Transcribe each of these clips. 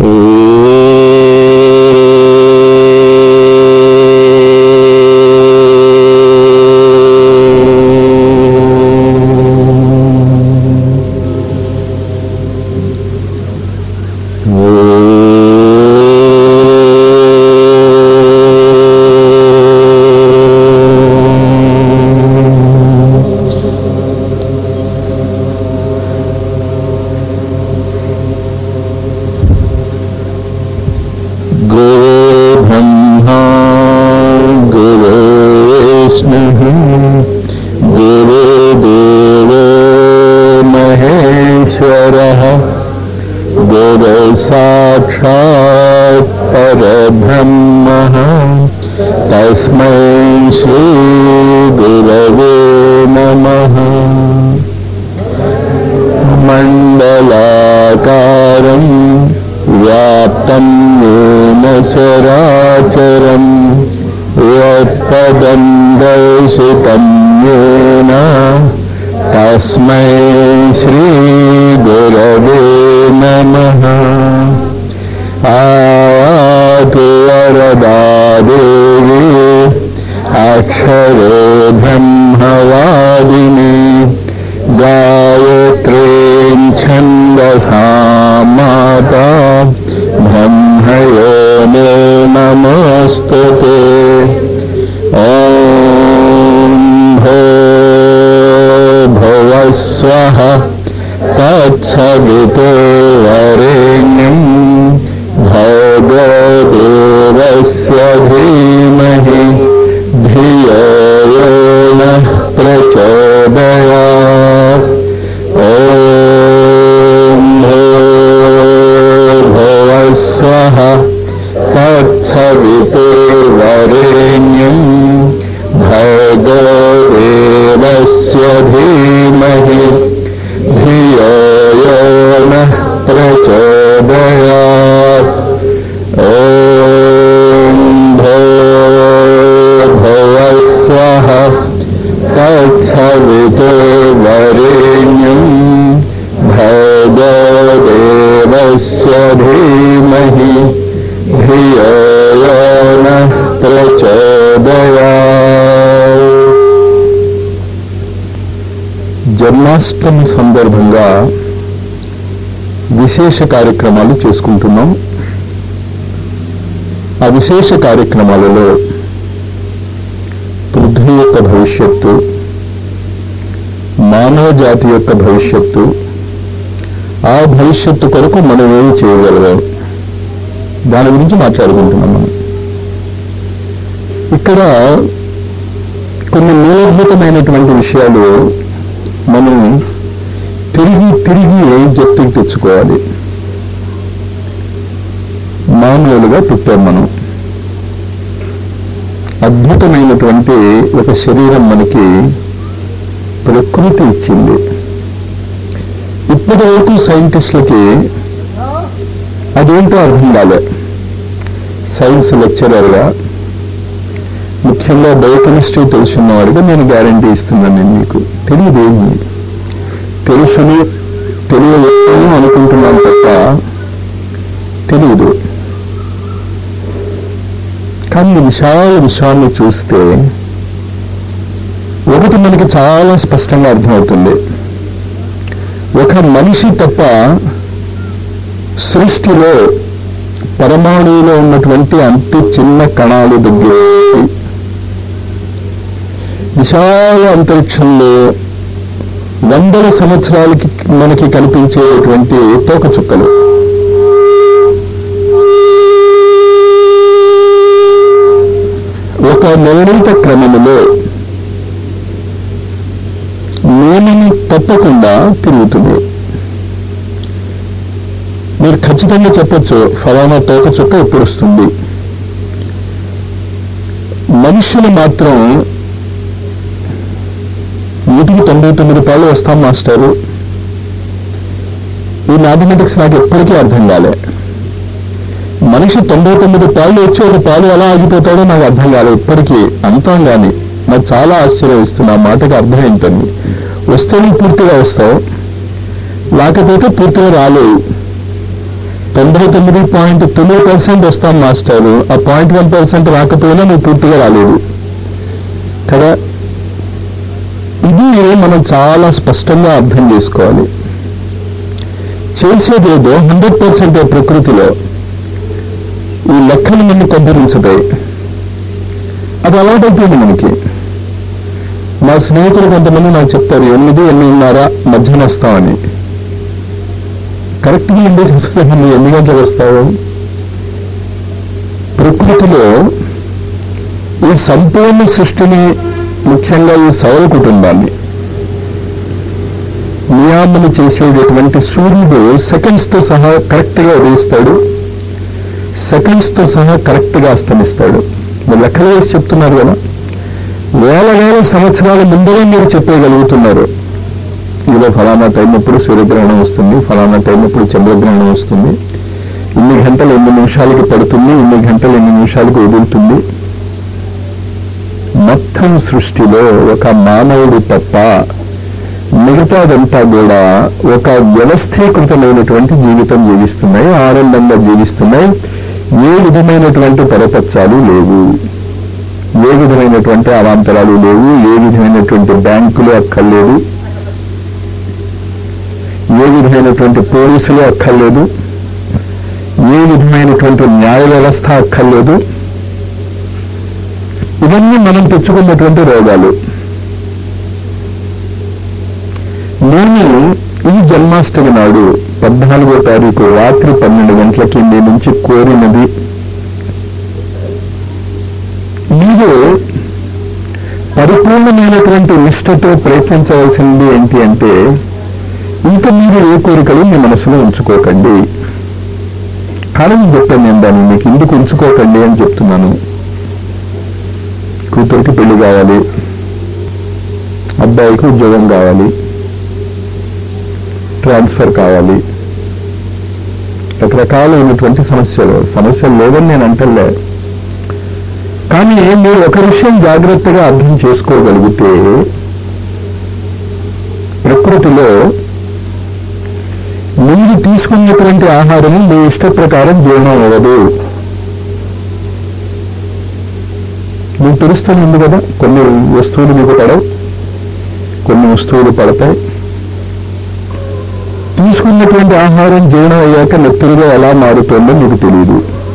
गुरु ब्रह्मा गुरु विष्णुः गुरुदेवो महेश्वरः गुरु साक्षात् परब्रह्मः तस्मै श्रीगुरवे नमः मण्डलाकारम् व्याप्तं येन चराचरम् यत्पदं दर्शितं येन तस्मै श्रीगुरवे नमः आतु वरदा देवी अक्षरे ब्रह्मवादिनी गायत्रीं छन्दसा माता ब्रह्मयो मे नमोऽस्तु ते ॐ भो भुवः स्वः तत्सवितो वरेण्यं भगो देवस्य धीमहि धियो यो नः प्रचोदयात् ॐ भो भुवः स्वः तत्सवितुर्वरेण्यं भगो देवस्य धीमहि धियो यो नः प्रचोदयात् ॐ भो भुवः स्वः तत्सवितुर्वरेण्यं भगो देवस्य धीमहि धियो यो नः प्रचोदयात् జన్మాష్టమి సందర్భంగా విశేష కార్యక్రమాలు చేసుకుంటున్నాం ఆ విశేష కార్యక్రమాలలో పృథ్వీ యొక్క భవిష్యత్తు మానవ జాతి యొక్క భవిష్యత్తు ఆ భవిష్యత్తు కొరకు మనం ఏమి చేయగలగాం దాని గురించి మాట్లాడుకుంటున్నాం మనం ఇక్కడ కొన్ని మూలభూతమైనటువంటి విషయాలు మనం తిరిగి తిరిగి జ్ఞప్తికి తెచ్చుకోవాలి మానవులుగా పుట్టాం మనం అద్భుతమైనటువంటి ఒక శరీరం మనకి ప్రకృతి ఇచ్చింది ఇప్పటి వరకు సైంటిస్టులకి అదేంటో అర్థం కాలే సైన్స్ లెక్చరర్గా ముఖ్యంగా బయోకెమిస్ట్రీ తెలుసున్నవాడిగా నేను గ్యారంటీ ఇస్తున్నాను నేను మీకు తెలియదు ఏమి తెలుసుని తెలియలేము అనుకుంటున్నాను తప్ప తెలియదు కానీ విశాల విషయాన్ని చూస్తే ఒకటి మనకి చాలా స్పష్టంగా అర్థమవుతుంది ఒక మనిషి తప్ప సృష్టిలో పరమాణువులో ఉన్నటువంటి అంత చిన్న కణాలు దగ్గర నుంచి విశాల అంతరిక్షంలో వందల సంవత్సరాలకి మనకి కనిపించేటువంటి తోక చుక్కలు ఒక నిర్ణీత క్రమములో నియమం తప్పకుండా తిరుగుతుంది మీరు ఖచ్చితంగా చెప్పొచ్చు ఫలానా తోక చుక్క ఎప్పుడు వస్తుంది మనుషులు మాత్రం నూటికి తొంభై తొమ్మిది పాలు వస్తాం మాస్టారు ఈ మ్యాథమెటిక్స్ నాకు ఎప్పటికీ అర్థం కాలే మనిషి తొంభై తొమ్మిది పాలు వచ్చి ఒక పాలు ఎలా ఆగిపోతాడో నాకు అర్థం కాలే ఇప్పటికీ అంతాం కానీ నాకు చాలా ఆశ్చర్యం ఇస్తుంది ఆ మాటకి అర్థం ఏంటని వస్తే నువ్వు పూర్తిగా వస్తావు లేకపోతే పూర్తిగా రాలేవు తొంభై తొమ్మిది పాయింట్ తొమ్మిది పర్సెంట్ వస్తాం మాస్టారు ఆ పాయింట్ వన్ పర్సెంట్ రాకపోయినా నువ్వు పూర్తిగా రాలేదు కదా ఇది మనం చాలా స్పష్టంగా అర్థం చేసుకోవాలి చేసేదేదో హండ్రెడ్ పర్సెంట్ ప్రకృతిలో ఈ లెక్కలు మనని కొద్దరించుతాయి అది అలవాటైపోయింది మనకి మా స్నేహితులు కొంతమంది నాకు చెప్తారు ఎనిమిది ఎనిమిదిన్నర మధ్యాహ్నం వస్తామని కరెక్ట్గా ఏంటో చెప్తాను నువ్వు ఎన్ని గంటలకు వస్తావు ప్రకృతిలో ఈ సంపూర్ణ సృష్టిని ముఖ్యంగా ఈ సౌర కుటుంబాన్ని నియామన చేసేటటువంటి సూర్యుడు సెకండ్స్ తో సహా కరెక్ట్ గా ఉదయిస్తాడు సెకండ్స్ తో సహా కరెక్ట్ గా అస్తమిస్తాడు మీరు లెక్కలు వేసి చెప్తున్నారు కదా వేల వేల సంవత్సరాల ముందుగా మీరు చెప్పేయగలుగుతున్నారు ఇదిగో ఫలానా టైం ఎప్పుడు సూర్యగ్రహణం వస్తుంది ఫలానా టైం ఎప్పుడు చంద్రగ్రహణం వస్తుంది ఇన్ని గంటలు ఎన్ని నిమిషాలకి పడుతుంది ఇన్ని గంటలు ఎన్ని నిమిషాలకు వదులుతుంది మొత్తం సృష్టిలో ఒక మానవుడు తప్ప మిగతాదంతా కూడా ఒక వ్యవస్థీకృతమైనటువంటి జీవితం జీవిస్తున్నాయి ఆనందంగా జీవిస్తున్నాయి ఏ విధమైనటువంటి పరపత్రాలు లేవు ఏ విధమైనటువంటి అవాంతరాలు లేవు ఏ విధమైనటువంటి బ్యాంకులు అక్కర్లేదు ఏ విధమైనటువంటి పోలీసులు అక్కర్లేదు ఏ విధమైనటువంటి న్యాయ వ్యవస్థ అక్కర్లేదు ఇవన్నీ మనం తెచ్చుకున్నటువంటి రోగాలు నేను ఈ జన్మాష్టమి నాడు పద్నాలుగో తారీఖు రాత్రి పన్నెండు గంటలకి మీ నుంచి కోరినది మీరు పరిపూర్ణమైనటువంటి నిష్ఠతో ప్రయత్నించవలసింది ఏంటి అంటే ఇంకా మీరు ఏ కోరికలు మీ మనసులో ఉంచుకోకండి కారణం చెప్పాను నేను దాన్ని మీకు ఎందుకు ఉంచుకోకండి అని చెప్తున్నాను కూతురికి పెళ్లి కావాలి అబ్బాయికి ఉద్యోగం కావాలి ట్రాన్స్ఫర్ కావాలి రకరకాలైనటువంటి సమస్యలు సమస్యలు లేవని నేను అంటలే కానీ మీరు ఒక విషయం జాగ్రత్తగా అర్థం చేసుకోగలిగితే ప్రకృతిలో మీరు తీసుకున్నటువంటి ఆహారము మీ ఇష్ట ప్రకారం జీర్ణం అవ్వదు మీకు తెలుస్తుంది ఉంది కదా కొన్ని వస్తువులు మీకు పడవు కొన్ని వస్తువులు పడతాయి తీసుకున్నటువంటి ఆహారం జీర్ణం అయ్యాక నెత్తురుగా ఎలా మారుతుందో మీకు తెలియదు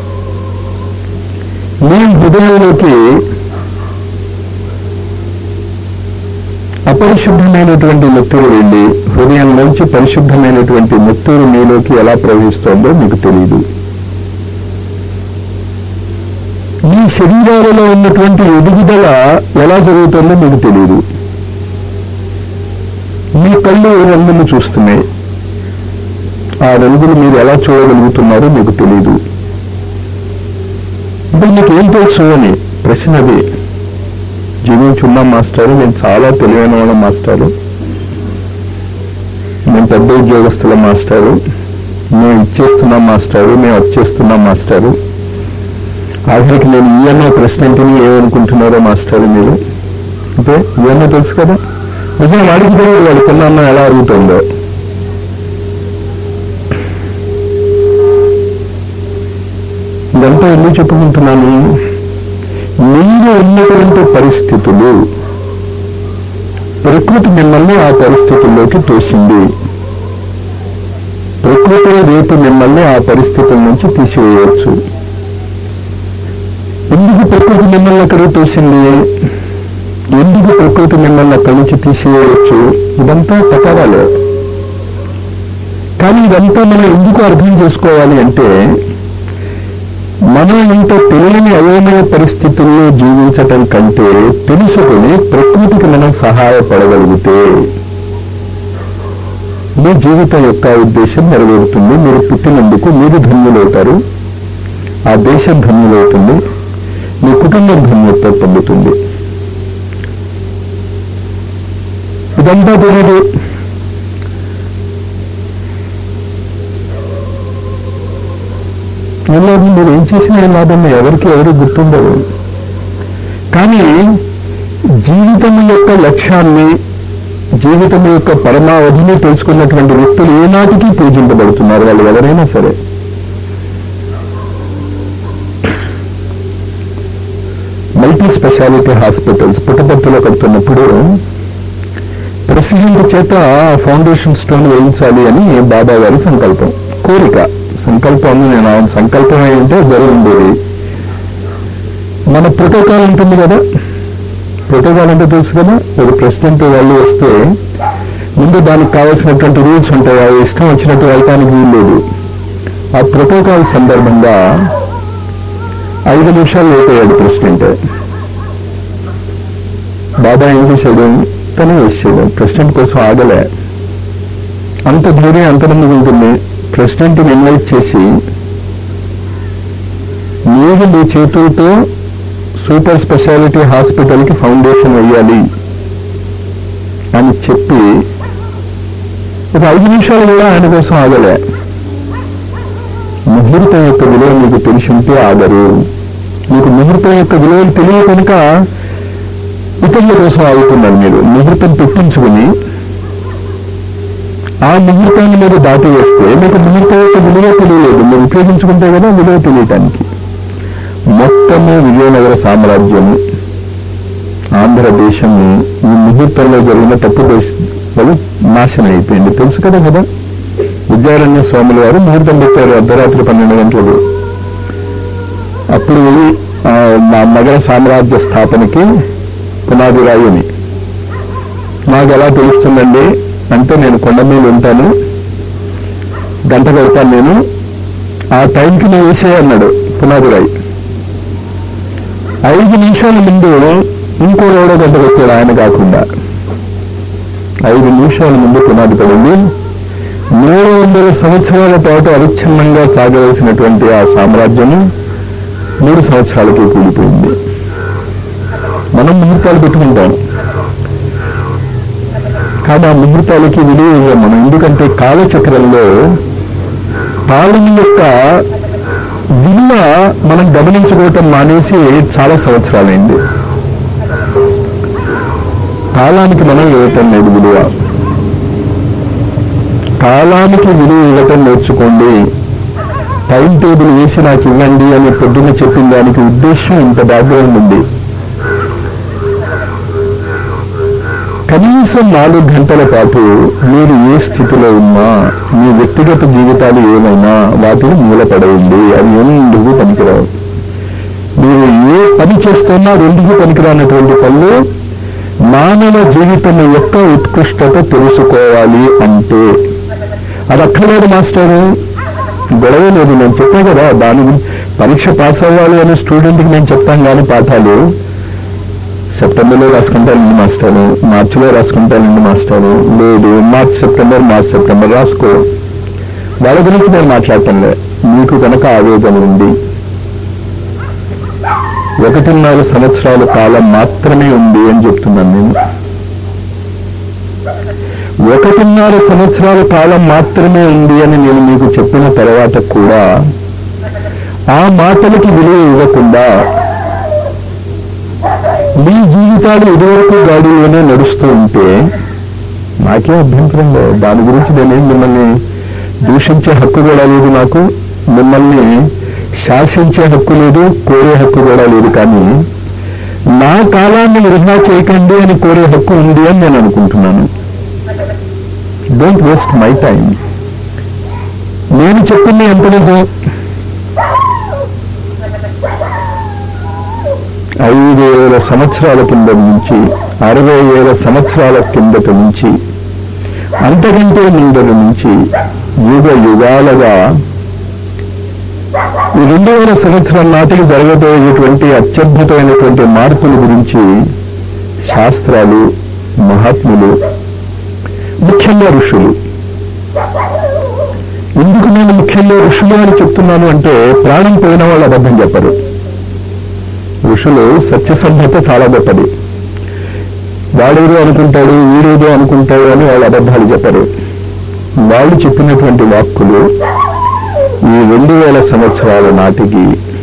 మీ హృదయంలోకి అపరిశుద్ధమైనటువంటి నెత్తురు వెళ్ళి హృదయం నుంచి పరిశుద్ధమైనటువంటి నెత్తురు మీలోకి ఎలా ప్రవహిస్తోందో మీకు తెలియదు మీ శరీరాలలో ఉన్నటువంటి ఎదుగుదల ఎలా జరుగుతుందో మీకు తెలియదు మీ కళ్ళు రంగులు చూస్తున్నాయి ఆ రంగులు మీరు ఎలా చూడగలుగుతున్నారో మీకు తెలియదు ఇప్పుడు మీకు ఏం తెలుసు అని ప్రశ్న అది జీవించున్నాం మాస్టారు నేను చాలా తెలివైన వాళ్ళ మాస్టారు మేము పెద్ద ఉద్యోగస్తుల మాస్టారు మేము ఇచ్చేస్తున్నాం మాస్టారు మేము వచ్చేస్తున్నాం మాస్టారు ఆఖరికి నేను ఈఎన్ఐ ప్రశ్న ఏంటిని ఏమనుకుంటున్నారో మాస్టారు మీరు అంటే ఈఎన్ఐ తెలుసు కదా నిజంగా వాడికి తెలియదు వాడు కొన్న ఎలా అడుగుతుందో ఇదంతా ఎందుకు చెప్పుకుంటున్నాను మీరు ఉన్నటువంటి పరిస్థితులు ప్రకృతి మిమ్మల్ని ఆ పరిస్థితుల్లోకి తోసింది ప్రకృతి రేపు మిమ్మల్ని ఆ పరిస్థితుల నుంచి తీసివేయవచ్చు ఎందుకు ప్రకృతి మిమ్మల్ని అక్కడికి తోసింది ఎందుకు ప్రకృతి మిమ్మల్ని అక్కడి నుంచి తీసివేయవచ్చు ఇదంతా పతరాలే కానీ ఇదంతా మనం ఎందుకు అర్థం చేసుకోవాలి అంటే మనం ఇంత తెలియని అయోమయ పరిస్థితుల్లో జీవించటం కంటే తెలుసుకుని ప్రకృతికి మనం సహాయపడగలిగితే మీ జీవితం యొక్క ఉద్దేశం నెరవేరుతుంది మీరు పుట్టినందుకు మీరు ధన్యులవుతారు ఆ దేశం ధన్యులవుతుంది మీ కుటుంబం ధన్యత్వం పొందుతుంది ఇదంతా తెలియదు వీళ్ళని మీరు ఏం చేసినా ఏం లాభం ఎవరికి ఎవరు గుర్తుండదు కానీ జీవితం యొక్క లక్ష్యాన్ని జీవితం యొక్క పరమావధిని తెలుసుకున్నటువంటి వ్యక్తులు ఏనాటికి పూజింపబడుతున్నారు వాళ్ళు ఎవరైనా సరే మల్టీ స్పెషాలిటీ హాస్పిటల్స్ పుట్టపర్తిలో కడుతున్నప్పుడు ప్రెసిడెంట్ చేత ఫౌండేషన్ స్టోన్ వేయించాలి అని బాబా గారి సంకల్పం కోరిక సంకల్పం నేను ఆయన సంకల్పం ఏంటంటే జరిగిండేది మన ప్రోటోకాల్ ఉంటుంది కదా ప్రోటోకాల్ అంటే తెలుసు కదా ఒక ప్రెసిడెంట్ వాళ్ళు వస్తే ముందు దానికి కావాల్సినటువంటి రూల్స్ ఉంటాయి అవి ఇష్టం వచ్చినట్టు వెళ్ళటానికి వీలు లేదు ఆ ప్రోటోకాల్ సందర్భంగా ఐదు నిమిషాలు లేట్ అయ్యాడు ప్రెసిడెంట్ బాబా ఏం చేశాడు తను వేసాడు ప్రెసిడెంట్ కోసం ఆగలే అంత ధైర్యం అంతమందికి ఉంటుంది ప్రెసిడెంట్ని ఇన్వైట్ చేసి నీవు నీ చేతులతో సూపర్ స్పెషాలిటీ హాస్పిటల్కి ఫౌండేషన్ వేయాలి అని చెప్పి ఒక ఐదు నిమిషాలు కూడా ఆయన కోసం ఆగలే ముహూర్తం యొక్క విలువ మీకు తెలిసి ఉంటే ఆగరు మీకు ముహూర్తం యొక్క విలువలు తెలియ కనుక ఇతరుల కోసం ఆగుతున్నారు మీరు ముహూర్తం పెట్టించుకుని ఆ ముహూర్తాన్ని మీరు దాటి వేస్తే మీకు ముహూర్తం యొక్క విలువ తెలియలేదు మీరు ఉపయోగించుకుంటే కదా విలువ తెలియటానికి మొత్తము విజయనగర సామ్రాజ్యము ఆంధ్రదేశము ఈ ముహూర్తంలో జరిగిన తప్పు దేశ వల్ల నాశనం అయిపోయింది తెలుసు కదా కదా విద్యారణ్య స్వాముల వారు ముహూర్తం పెట్టారు అర్ధరాత్రి పన్నెండు గంటలకు అప్పుడు వెళ్ళి ఆ, మా నగర సామ్రాజ్య స్థాపనకి పునాది రాయుని నాకు ఎలా తెలుస్తుందండి అంటే నేను కొండ మీద ఉంటాను గంట కొడతాను నేను ఆ టైంకి నువ్వు వేసే అన్నాడు పునాది రాయి ఐదు నిమిషాల ముందు ఇంకో రోడో గంట కొట్టాడు ఆయన కాకుండా ఐదు నిమిషాల ముందు పునాది పడింది మూడు వందల సంవత్సరాల పాటు అవిచ్ఛిన్నంగా సాగవలసినటువంటి ఆ సామ్రాజ్యము మూడు సంవత్సరాలకి కూలిపోయింది మనం ముహూర్తాలు పెట్టుకుంటాం కానీ ఆ ముహూర్తాలకి విలువ ఇవ్వం మనం ఎందుకంటే కాలచక్రంలో కాలం యొక్క విలువ మనం గమనించుకోవటం మానేసి చాలా సంవత్సరాలైంది కాలానికి మనం ఇవ్వటం లేదు విలువ కాలానికి విలువ ఇవ్వటం నేర్చుకోండి టైం టేబుల్ వేసి నాకు ఇవ్వండి అని పొద్దున్న చెప్పిన దానికి ఉద్దేశం ఇంత బ్యాక్గ్రౌండ్ ఉంది కనీసం నాలుగు గంటల పాటు మీరు ఏ స్థితిలో ఉన్నా మీ వ్యక్తిగత జీవితాలు ఏమైనా వాటిని మూలపడేయండి అవి ఎందుకు పనికిరావు మీరు ఏ పని చేస్తున్నా రెండుకు పనికిరానటువంటి పనులు మానవ జీవితం యొక్క ఉత్కృష్టత తెలుసుకోవాలి అంటే అది అక్కర్లేదు మాస్టరు గొడవ లేదు నేను చెప్పా కదా దాని గురించి పరీక్ష పాస్ అవ్వాలి అనే స్టూడెంట్కి నేను చెప్తాను కానీ పాఠాలు సెప్టెంబర్లో రాసుకుంటానండి మాస్టరు మార్చిలో రాసుకుంటానండి మాస్టరు లేదు మార్చ్ సెప్టెంబర్ మార్చ్ సెప్టెంబర్ రాసుకో వాళ్ళ గురించి నేను మాట్లాడటం లే మీకు కనుక ఆవేదన ఉంది ఒకటిన్నర సంవత్సరాల కాలం మాత్రమే ఉంది అని చెప్తున్నాను నేను ఒకటిన్నర సంవత్సరాల కాలం మాత్రమే ఉంది అని నేను మీకు చెప్పిన తర్వాత కూడా ఆ మాటలకి విలువ ఇవ్వకుండా మీ జీవితాలు ఇదివరకు గాడిలోనే నడుస్తూ ఉంటే నాకే అభ్యంతరం లేదు దాని గురించి నేనేం మిమ్మల్ని దూషించే హక్కు కూడా లేదు నాకు మిమ్మల్ని శాసించే హక్కు లేదు కోరే హక్కు కూడా లేదు కానీ నా కాలాన్ని వృధా చేయకండి అని కోరే హక్కు ఉంది అని నేను అనుకుంటున్నాను డోంట్ వేస్ట్ మై టైం నేను చెప్పింది ఎంత నిజం ఐదు వేల సంవత్సరాల కింద నుంచి అరవై వేల సంవత్సరాల కిందట నుంచి అంతకంటే ముందర నుంచి యుగ యుగాలుగా ఈ రెండు వేల సంవత్సరం నాటికి జరగబోయేటువంటి అత్యద్భుతమైనటువంటి మార్పుల గురించి శాస్త్రాలు మహాత్ములు ముఖ్యంగా ఋషులు ఎందుకు నేను ముఖ్యంగా ఋషులు అని చెప్తున్నాను అంటే ప్రాణం పోయిన వాళ్ళు అబద్ధం చెప్పరు ఋషులు సత్యసంధత చాలా గొప్పది వాడేదో అనుకుంటాడు వీడేదో అనుకుంటాడు అని వాళ్ళు అబద్ధాలు చెప్పరు వాళ్ళు చెప్పినటువంటి వాక్కులు ఈ రెండు వేల సంవత్సరాల నాటికి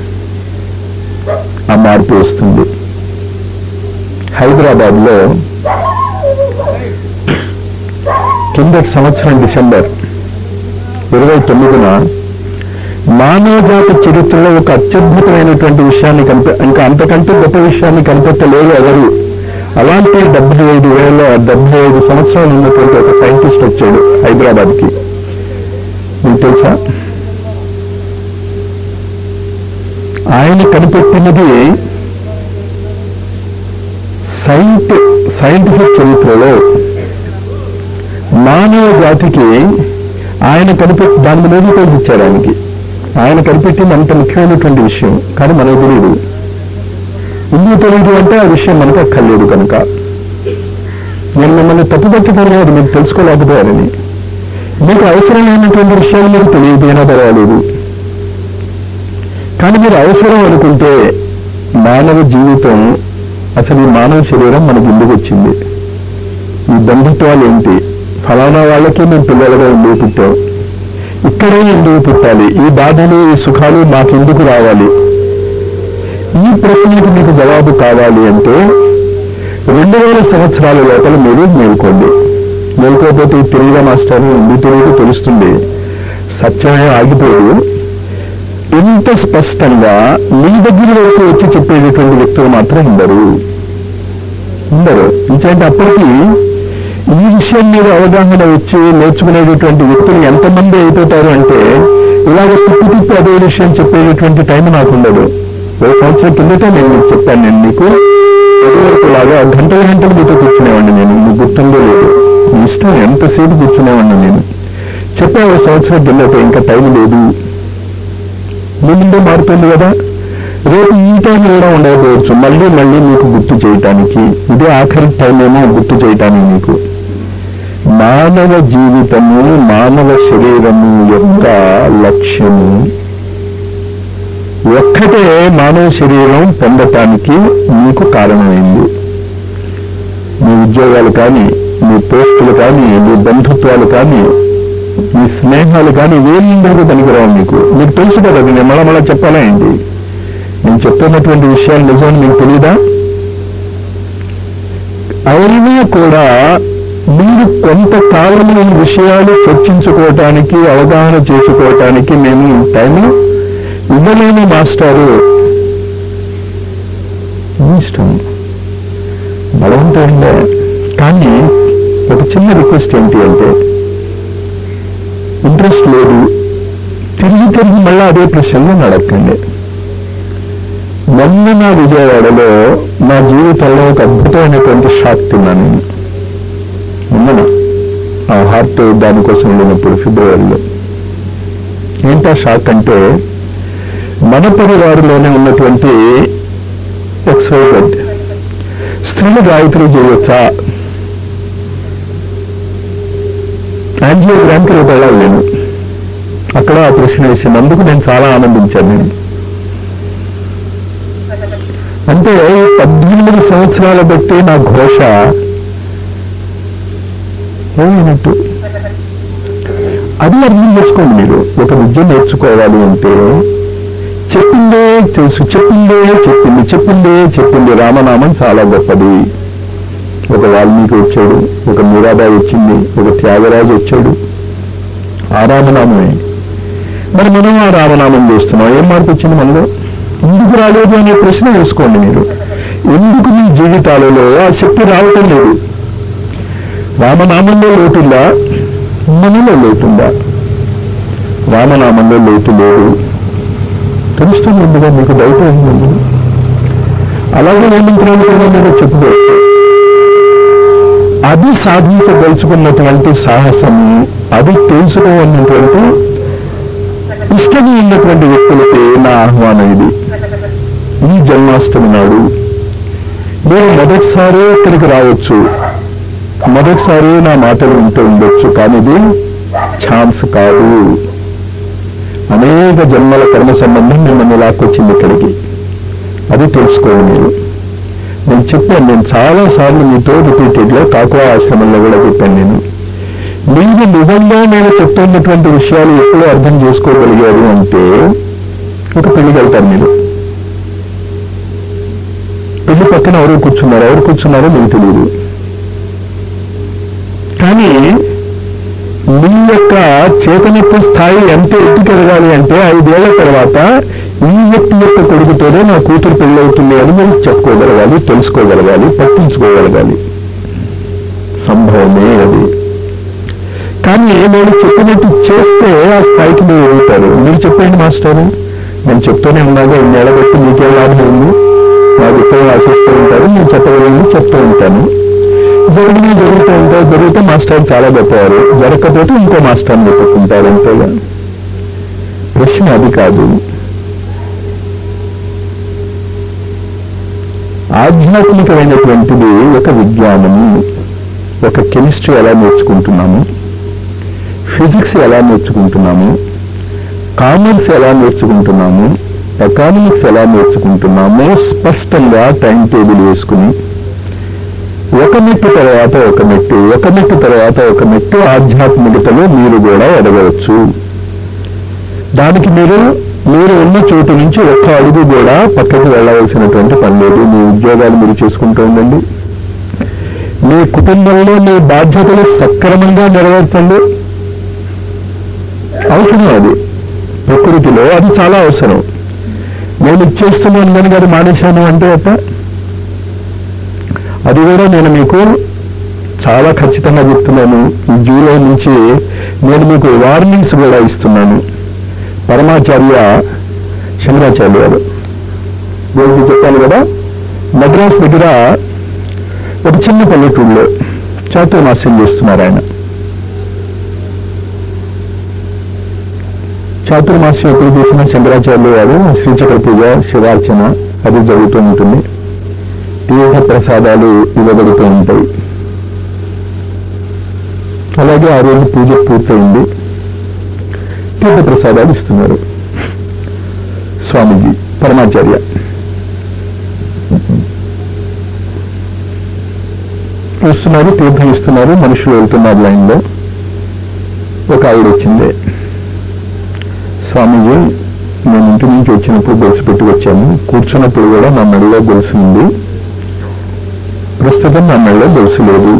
ఆ మార్పు వస్తుంది హైదరాబాద్లో కిందటి సంవత్సరం డిసెంబర్ ఇరవై తొమ్మిదిన మానవ జాతి చరిత్రలో ఒక అత్యద్భుతమైనటువంటి విషయాన్ని కనిపి ఇంకా అంతకంటే గొప్ప విషయాన్ని కనిపెట్టలేదు ఎవరు అలాంటి డెబ్బై ఐదు వేల డెబ్బై ఐదు సంవత్సరాలు ఉన్నటువంటి ఒక సైంటిస్ట్ వచ్చాడు హైదరాబాద్కి మీకు తెలుసా ఆయన కనిపెట్టినది సైంటి సైంటిఫిక్ చరిత్రలో మానవ జాతికి ఆయన కనిపెట్టి దాని మీద ఎన్నికలు ఇచ్చారు ఆయనకి ఆయన కనిపెట్టింది అంత ముఖ్యమైనటువంటి విషయం కానీ మనకు తెలియదు ఎందుకు తెలియదు అంటే ఆ విషయం మనకు అక్కర్లేదు కనుక నేను మిమ్మల్ని తప్పుపట్టుకోలేదు మీరు తెలుసుకోలేకపోయారని మీకు అవసరమైనటువంటి విషయాలు మీకు తెలియకపోయినా పర్వాలేదు కానీ మీరు అవసరం అనుకుంటే మానవ జీవితం అసలు ఈ మానవ శరీరం మనకు ఎందుకు వచ్చింది ఈ బంధుత్వాలు ఏంటి ఫలానా వాళ్ళకే మేము పిల్లలుగా ఎందుకు పుట్టాం ఇక్కడే ఎందుకు పుట్టాలి ఈ బాధలు ఈ సుఖాలు మాకెందుకు రావాలి ఈ ప్రశ్నకు మీకు జవాబు కావాలి అంటే రెండు వేల సంవత్సరాల లోపల మీరు మేల్కోండి మేల్కోకపోతే ఈ తెలుగుగా మాస్టర్ ఎందుకు తెలియదు తెలుస్తుంది సత్యమే ఆగిపోదు ఇంత స్పష్టంగా మీ దగ్గర వరకు వచ్చి చెప్పేటటువంటి వ్యక్తులు మాత్రం ఉండరు ఉండరు ఇంకంటే అప్పటికి ఈ విషయం మీద అవగాహన వచ్చి నేర్చుకునేటటువంటి వ్యక్తులు ఎంతమంది అయిపోతారు అంటే ఇలాగ తిప్పి తిప్పి అదే విషయం చెప్పేటటువంటి టైం నాకు ఉండదు ఒక సంవత్సరం కిందట నేను మీకు చెప్పాను నేను మీకు వరకు లాగా గంటల గంటలు మీతో కూర్చునేవాడిని నేను మీకు గుర్తుందో లేదు మీ ఇష్టం ఎంతసేపు కూర్చునేవాడిని నేను చెప్పే ఒక సంవత్సరం కిందట ఇంకా టైం లేదు మీ ముందే మారుతుంది కదా రేపు ఈ టైం కూడా ఉండకపోవచ్చు మళ్ళీ మళ్ళీ మీకు గుర్తు చేయటానికి ఇదే ఆఖరి టైం ఏమో గుర్తు చేయటానికి మీకు మానవ జీవితము మానవ శరీరము యొక్క లక్ష్యము ఒక్కటే మానవ శరీరం పొందటానికి మీకు కారణమైంది మీ ఉద్యోగాలు కానీ మీ పోస్టులు కానీ మీ బంధుత్వాలు కానీ మీ స్నేహాలు కానీ వేలిందరూ పనికిరావు మీకు మీకు తెలుసు కదా అది నేను మళ్ళా మళ్ళా చెప్పాలా ఏంటి నేను చెప్తున్నటువంటి విషయాలు నిజమని మీకు తెలియదా అయినా కూడా మీరు కొంతకాలం ఈ విషయాలు చర్చించుకోవటానికి అవగాహన చేసుకోవటానికి మేము టైం ఇవ్వలేని మాస్టారు మీ ఇష్టం బలవంతంగా కానీ ఒక చిన్న రిక్వెస్ట్ ఏంటి అంటే ఇంట్రెస్ట్ లేదు తిరిగి తిరిగి మళ్ళీ అదే ప్రశ్నలు నడకండి మొన్న నా విజయవాడలో నా జీవితంలో ఒక అద్భుతమైనటువంటి షాక్ తిన్నాను నేను మొన్న ఆ హార్ట్ దానికోసం వెళ్ళినప్పుడు ఫిబ్రవరిలో ఏంటా షాక్ అంటే మన పరివారిలోనే ఉన్నటువంటి ఎక్స్వైజెడ్ స్త్రీలు గాయత్రి చేయొచ్చా యాంజియోగ్రామ్కి రేపు వెళ్ళాలి నేను అక్కడ ఆ ప్రశ్న వేసినందుకు నేను చాలా ఆనందించాను నేను అంటే పద్దెనిమిది సంవత్సరాల బట్టి నా ఘోష ఏమైనట్టు అది అర్థం చేసుకోండి మీరు ఒక విద్య నేర్చుకోవాలి అంటే చెప్పిందే తెలుసు చెప్పిందే చెప్పింది చెప్పిందే చెప్పింది రామనామం చాలా గొప్పది ఒక వాల్మీకి వచ్చాడు ఒక మీరాబాయి వచ్చింది ఒక త్యాగరాజు వచ్చాడు ఆ రామనామమే మరి మనం ఆ రామనామం చేస్తున్నాం ఏం మార్పు వచ్చింది మనలో ఎందుకు రాలేదు అనే ప్రశ్న వేసుకోండి మీరు ఎందుకు మీ జీవితాలలో ఆ శక్తి రావటం లేదు రామనామంలో లోటుందా మనలో లోటుందా రామనామంలో లోటు లేదు తెలుస్తుంది ముందుగా మీకు డౌట్ ఏంటండి అలాగే ఏ మంత్రాలు కూడా మీరు చెప్పుకోవచ్చు అది సాధించదలుచుకున్నటువంటి సాహసం అది తెలుసుకోవాలన్నటువంటి ఇష్టం ఉన్నటువంటి వ్యక్తులకి నా ఆహ్వానం ఇది ఈ జన్మాష్టమి నాడు నేను మొదటిసారి ఇక్కడికి రావచ్చు మొదటిసారి నా మాటలు వింటూ ఉండొచ్చు కానీ ఇది ఛాన్స్ కాదు అనేక జన్మల కర్మ సంబంధం మిమ్మల్ని లాక్కొచ్చింది ఇక్కడికి అది తెలుసుకోవాలి మీరు నేను చెప్పాను నేను చాలా సార్లు మీతో రిపీటెడ్లో కాకువా ఆశ్రమంలో కూడా చెప్పాను నేను మీరు నిజంగా నేను చెప్తున్నటువంటి విషయాలు ఎప్పుడూ అర్థం చేసుకోగలిగారు అంటే ఒక పెళ్లికి వెళ్తారు మీరు పెళ్లి పక్కన ఎవరు కూర్చున్నారు ఎవరు కూర్చున్నారో మీకు తెలియదు కానీ మీ యొక్క చేతనత్వ స్థాయి ఎంత ఎత్తుకెదగాలి అంటే ఐదేళ్ల తర్వాత ఈ వ్యక్తి యొక్క కొడుకుతోనే నా కూతురు పెళ్ళవుతుంది అని మీరు చెప్పుకోగలగాలి తెలుసుకోగలగాలి పట్టించుకోగలగాలి సంభవమే అది కానీ నేను చెప్పినట్టు చేస్తే ఆ స్థాయికి మీరు ఎదుగుతారు మీరు చెప్పండి మాస్టర్ నేను చెప్తూనే ఉన్నాగా ఇన్నేళ్ళ బట్టి మీకేం లాభం ఉంది నాకు ఉత్తరం ఆశిస్తూ ఉంటారు నేను చెప్పగలను చెప్తూ ఉంటాను జరిగినవి జరుగుతూ ఉంటాయి జరిగితే మాస్టర్ చాలా గొప్పవారు జరగకపోతే ఇంకో మాస్టర్ని వెతుక్కుంటారు అంతేగా ప్రశ్న అది కాదు ఆధ్యాత్మికమైనటువంటిది ఒక విజ్ఞానము ఒక కెమిస్ట్రీ ఎలా నేర్చుకుంటున్నాము ఫిజిక్స్ ఎలా నేర్చుకుంటున్నాము కామర్స్ ఎలా నేర్చుకుంటున్నాము ఎకానమిక్స్ ఎలా నేర్చుకుంటున్నాము స్పష్టంగా టైం టేబుల్ వేసుకుని ఒక మెట్టు తర్వాత ఒక మెట్టు ఒక మెట్టు తర్వాత ఒక మెట్టు ఆధ్యాత్మికతలో మీరు కూడా ఎదగవచ్చు దానికి మీరు మీరు ఉన్న చోటు నుంచి ఒక్క అడుగు కూడా పక్కకి వెళ్ళవలసినటువంటి పని లేదు మీ ఉద్యోగాలు మీరు చేసుకుంటూ ఉండండి మీ కుటుంబంలో మీ బాధ్యతలు సక్రమంగా నెరవేర్చండి అవసరం అది ప్రకృతిలో అది చాలా అవసరం నేను ఇచ్చేస్తున్నాను కనుక అది మానేశాను అంటే అట్ట అది కూడా నేను మీకు చాలా ఖచ్చితంగా చెప్తున్నాను ఈ జూలై నుంచి నేను మీకు వార్నింగ్స్ కూడా ఇస్తున్నాను పరమాచార్య శంకరాచార్య గారు గురించి చెప్పాను కదా మద్రాస్ దగ్గర ఒక చిన్న పల్లెటూరులో చాతుర్మాస్యం చేస్తున్నారు ఆయన చాతుర్మాస్యం ఎప్పుడు చేసిన శంకరాచార్యులు గారు శ్రీచక్ర పూజ శివార్చన అది జరుగుతూ ఉంటుంది తీర్థ ప్రసాదాలు ఇవ్వబడుతూ ఉంటాయి అలాగే ఆ రోజు పూజ పూర్తయింది తీర్థ ప్రసాదాలు ఇస్తున్నారు స్వామీజీ పరమాచార్య ఇస్తున్నారు తీర్థం ఇస్తున్నారు మనుషులు వెళ్తున్నారు లైన్లో ఒక ఆవిడ వచ్చింది స్వామీజీ నేను ఇంటి నుంచి వచ్చినప్పుడు గొలుసు పెట్టి వచ్చాను కూర్చున్నప్పుడు కూడా నా మెడలో గొలుసు ఉంది ప్రస్తుతం నా మెడలో గొలుసు లేదు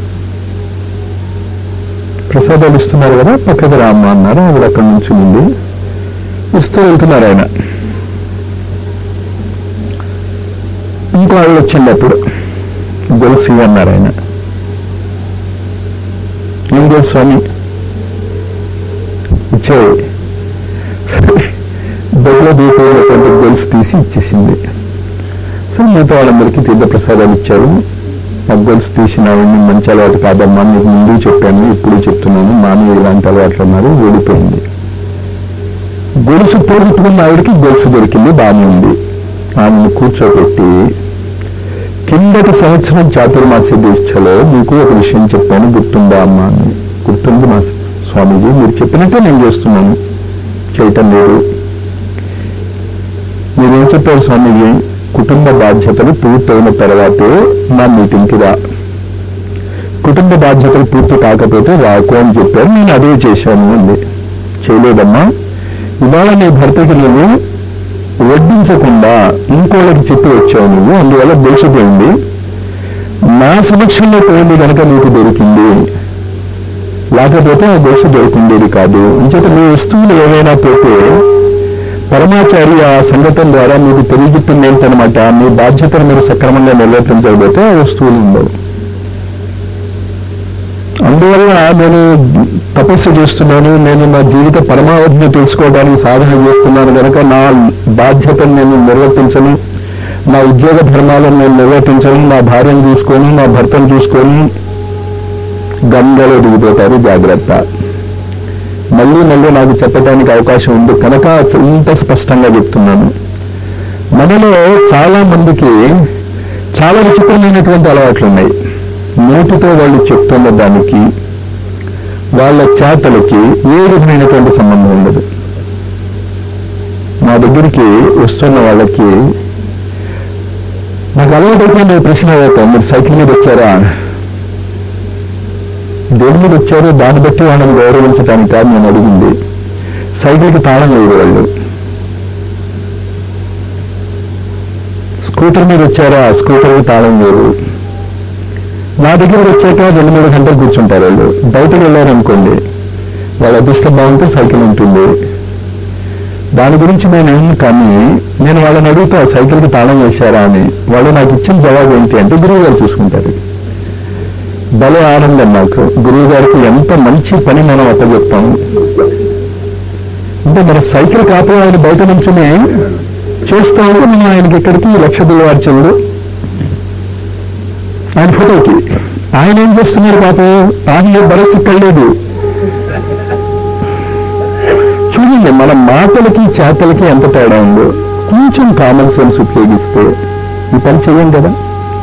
ప్రసాదాలు ఇస్తున్నారు కదా పక్కకి రామ్మ అన్నారు ఆవిడ అక్కడి నుంచి నుండి ఇస్తూ వెళ్తున్నారు ఆయన ఇంకో ఆవిడ వచ్చింది అప్పుడు గొలుసు ఇవ్వు అన్నారు ఆయన ఏం గొలుసు స్వామి ఇచ్చే బొడ్లో దూపోయినటువంటి గొలుసు తీసి ఇచ్చేసింది సో మిగతా వాళ్ళందరికీ తీర్థ ప్రసాదాలు ఇచ్చారు ఆ గొలుసు తీసిన ఆవిడని మంచి అలవాటు కాదమ్మా నీకు ముందు చెప్పాను ఇప్పుడు చెప్తున్నాను మామి ఇలాంటి అలవాట్లు ఉన్నారు ఓడిపోయింది గొలుసు పోగొట్టుకున్న ఆవిడకి గొలుసు దొరికింది బాగానే ఉంది ఆమెను కూర్చోబెట్టి కిందటి సంవత్సరం చాతుర్మాస్య దీక్షలో మీకు ఒక విషయం చెప్పాను గుర్తుందా అమ్మా అని గుర్తుంది మా స్వామీజీ మీరు చెప్పినట్టే నేను చేస్తున్నాను చేయటం లేదు మీరేం చెప్పారు స్వామీజీ కుటుంబ బాధ్యతలు పూర్తయిన తర్వాతే నా మీటింగ్కి రా కుటుంబ బాధ్యతలు పూర్తి కాకపోతే రాకు అని చెప్పారు నేను అదే చేశాను అంది చేయలేదమ్మా ఇవాళ నీ భర్తకి నువ్వు వడ్డించకుండా ఇంకోళ్ళకి చెప్పి వచ్చావు నువ్వు అందువల్ల దొరికిపోయింది నా సమక్షంలో పోయింది కనుక నీకు దొరికింది లేకపోతే ఆ దోష దొరికిండేది కాదు ఇంచేత మీ వస్తువులు ఏవైనా పోతే పరమాచారి ఆ సంగతం ద్వారా మీకు తెలియజెప్పింది ఏంటనమాట మీ బాధ్యతను మీరు సక్రమంగా నిర్వర్తించకపోతే ఆ వస్తువులు ఉండవు అందువల్ల నేను తపస్సు చేస్తున్నాను నేను నా జీవిత పరమావధిని తెలుసుకోవడానికి సాధన చేస్తున్నాను కనుక నా బాధ్యతను నేను నిర్వర్తించను నా ఉద్యోగ ధర్మాలను నేను నిర్వర్తించను నా భార్యను చూసుకొని నా భర్తను చూసుకొని గంగలో దిగిపోతారు జాగ్రత్త మళ్ళీ మళ్ళీ నాకు చెప్పడానికి అవకాశం ఉంది కనుక ఇంత స్పష్టంగా చెప్తున్నాను మనలో చాలా మందికి చాలా విచిత్రమైనటువంటి అలవాట్లు ఉన్నాయి నోటితో వాళ్ళు చెప్తున్న దానికి వాళ్ళ చేతలకి ఏ విధమైనటువంటి సంబంధం ఉండదు నా దగ్గరికి వస్తున్న వాళ్ళకి నాకు అలవాటు అయిపోయింది ఈ ప్రశ్న అయ్యాక మీరు సైకిల్ మీద వచ్చారా దేని మీద వచ్చారో దాన్ని బట్టి వాళ్ళని గౌరవించడానికి కాదు నేను అడిగింది సైకిల్కి తాళం లేదు వాళ్ళు స్కూటర్ మీద వచ్చారా స్కూటర్కి తాళం లేదు నా దగ్గరికి వచ్చాక రెండు మూడు గంటలు కూర్చుంటారు వాళ్ళు బయటకు వెళ్ళారనుకోండి వాళ్ళ అదృష్టం బాగుంటే సైకిల్ ఉంటుంది దాని గురించి నేను ఏమన్నా కానీ నేను వాళ్ళని అడుగుతా సైకిల్కి తాళం వేశారా అని వాళ్ళు నాకు ఇచ్చిన జవాబు ఏంటి అంటే గురువు గారు చూసుకుంటారు భలే ఆనందం నాకు గురువు గారికి ఎంత మంచి పని మనం అప్పచెప్తాము అంటే మన సైకిల్ కాపీ ఆయన బయట నుంచుని చేస్తూ ఉంటే నేను ఆయనకి ఇక్కడికి లక్ష వార్చలు ఆయన ఫోటోకి ఆయన ఏం చేస్తున్నారు పాపం ఆయన భరత్ లేదు చూడండి మన మాటలకి చేతలకి ఎంత తేడా ఉందో కొంచెం కామన్ సెన్స్ ఉపయోగిస్తే ఈ పని చేయం కదా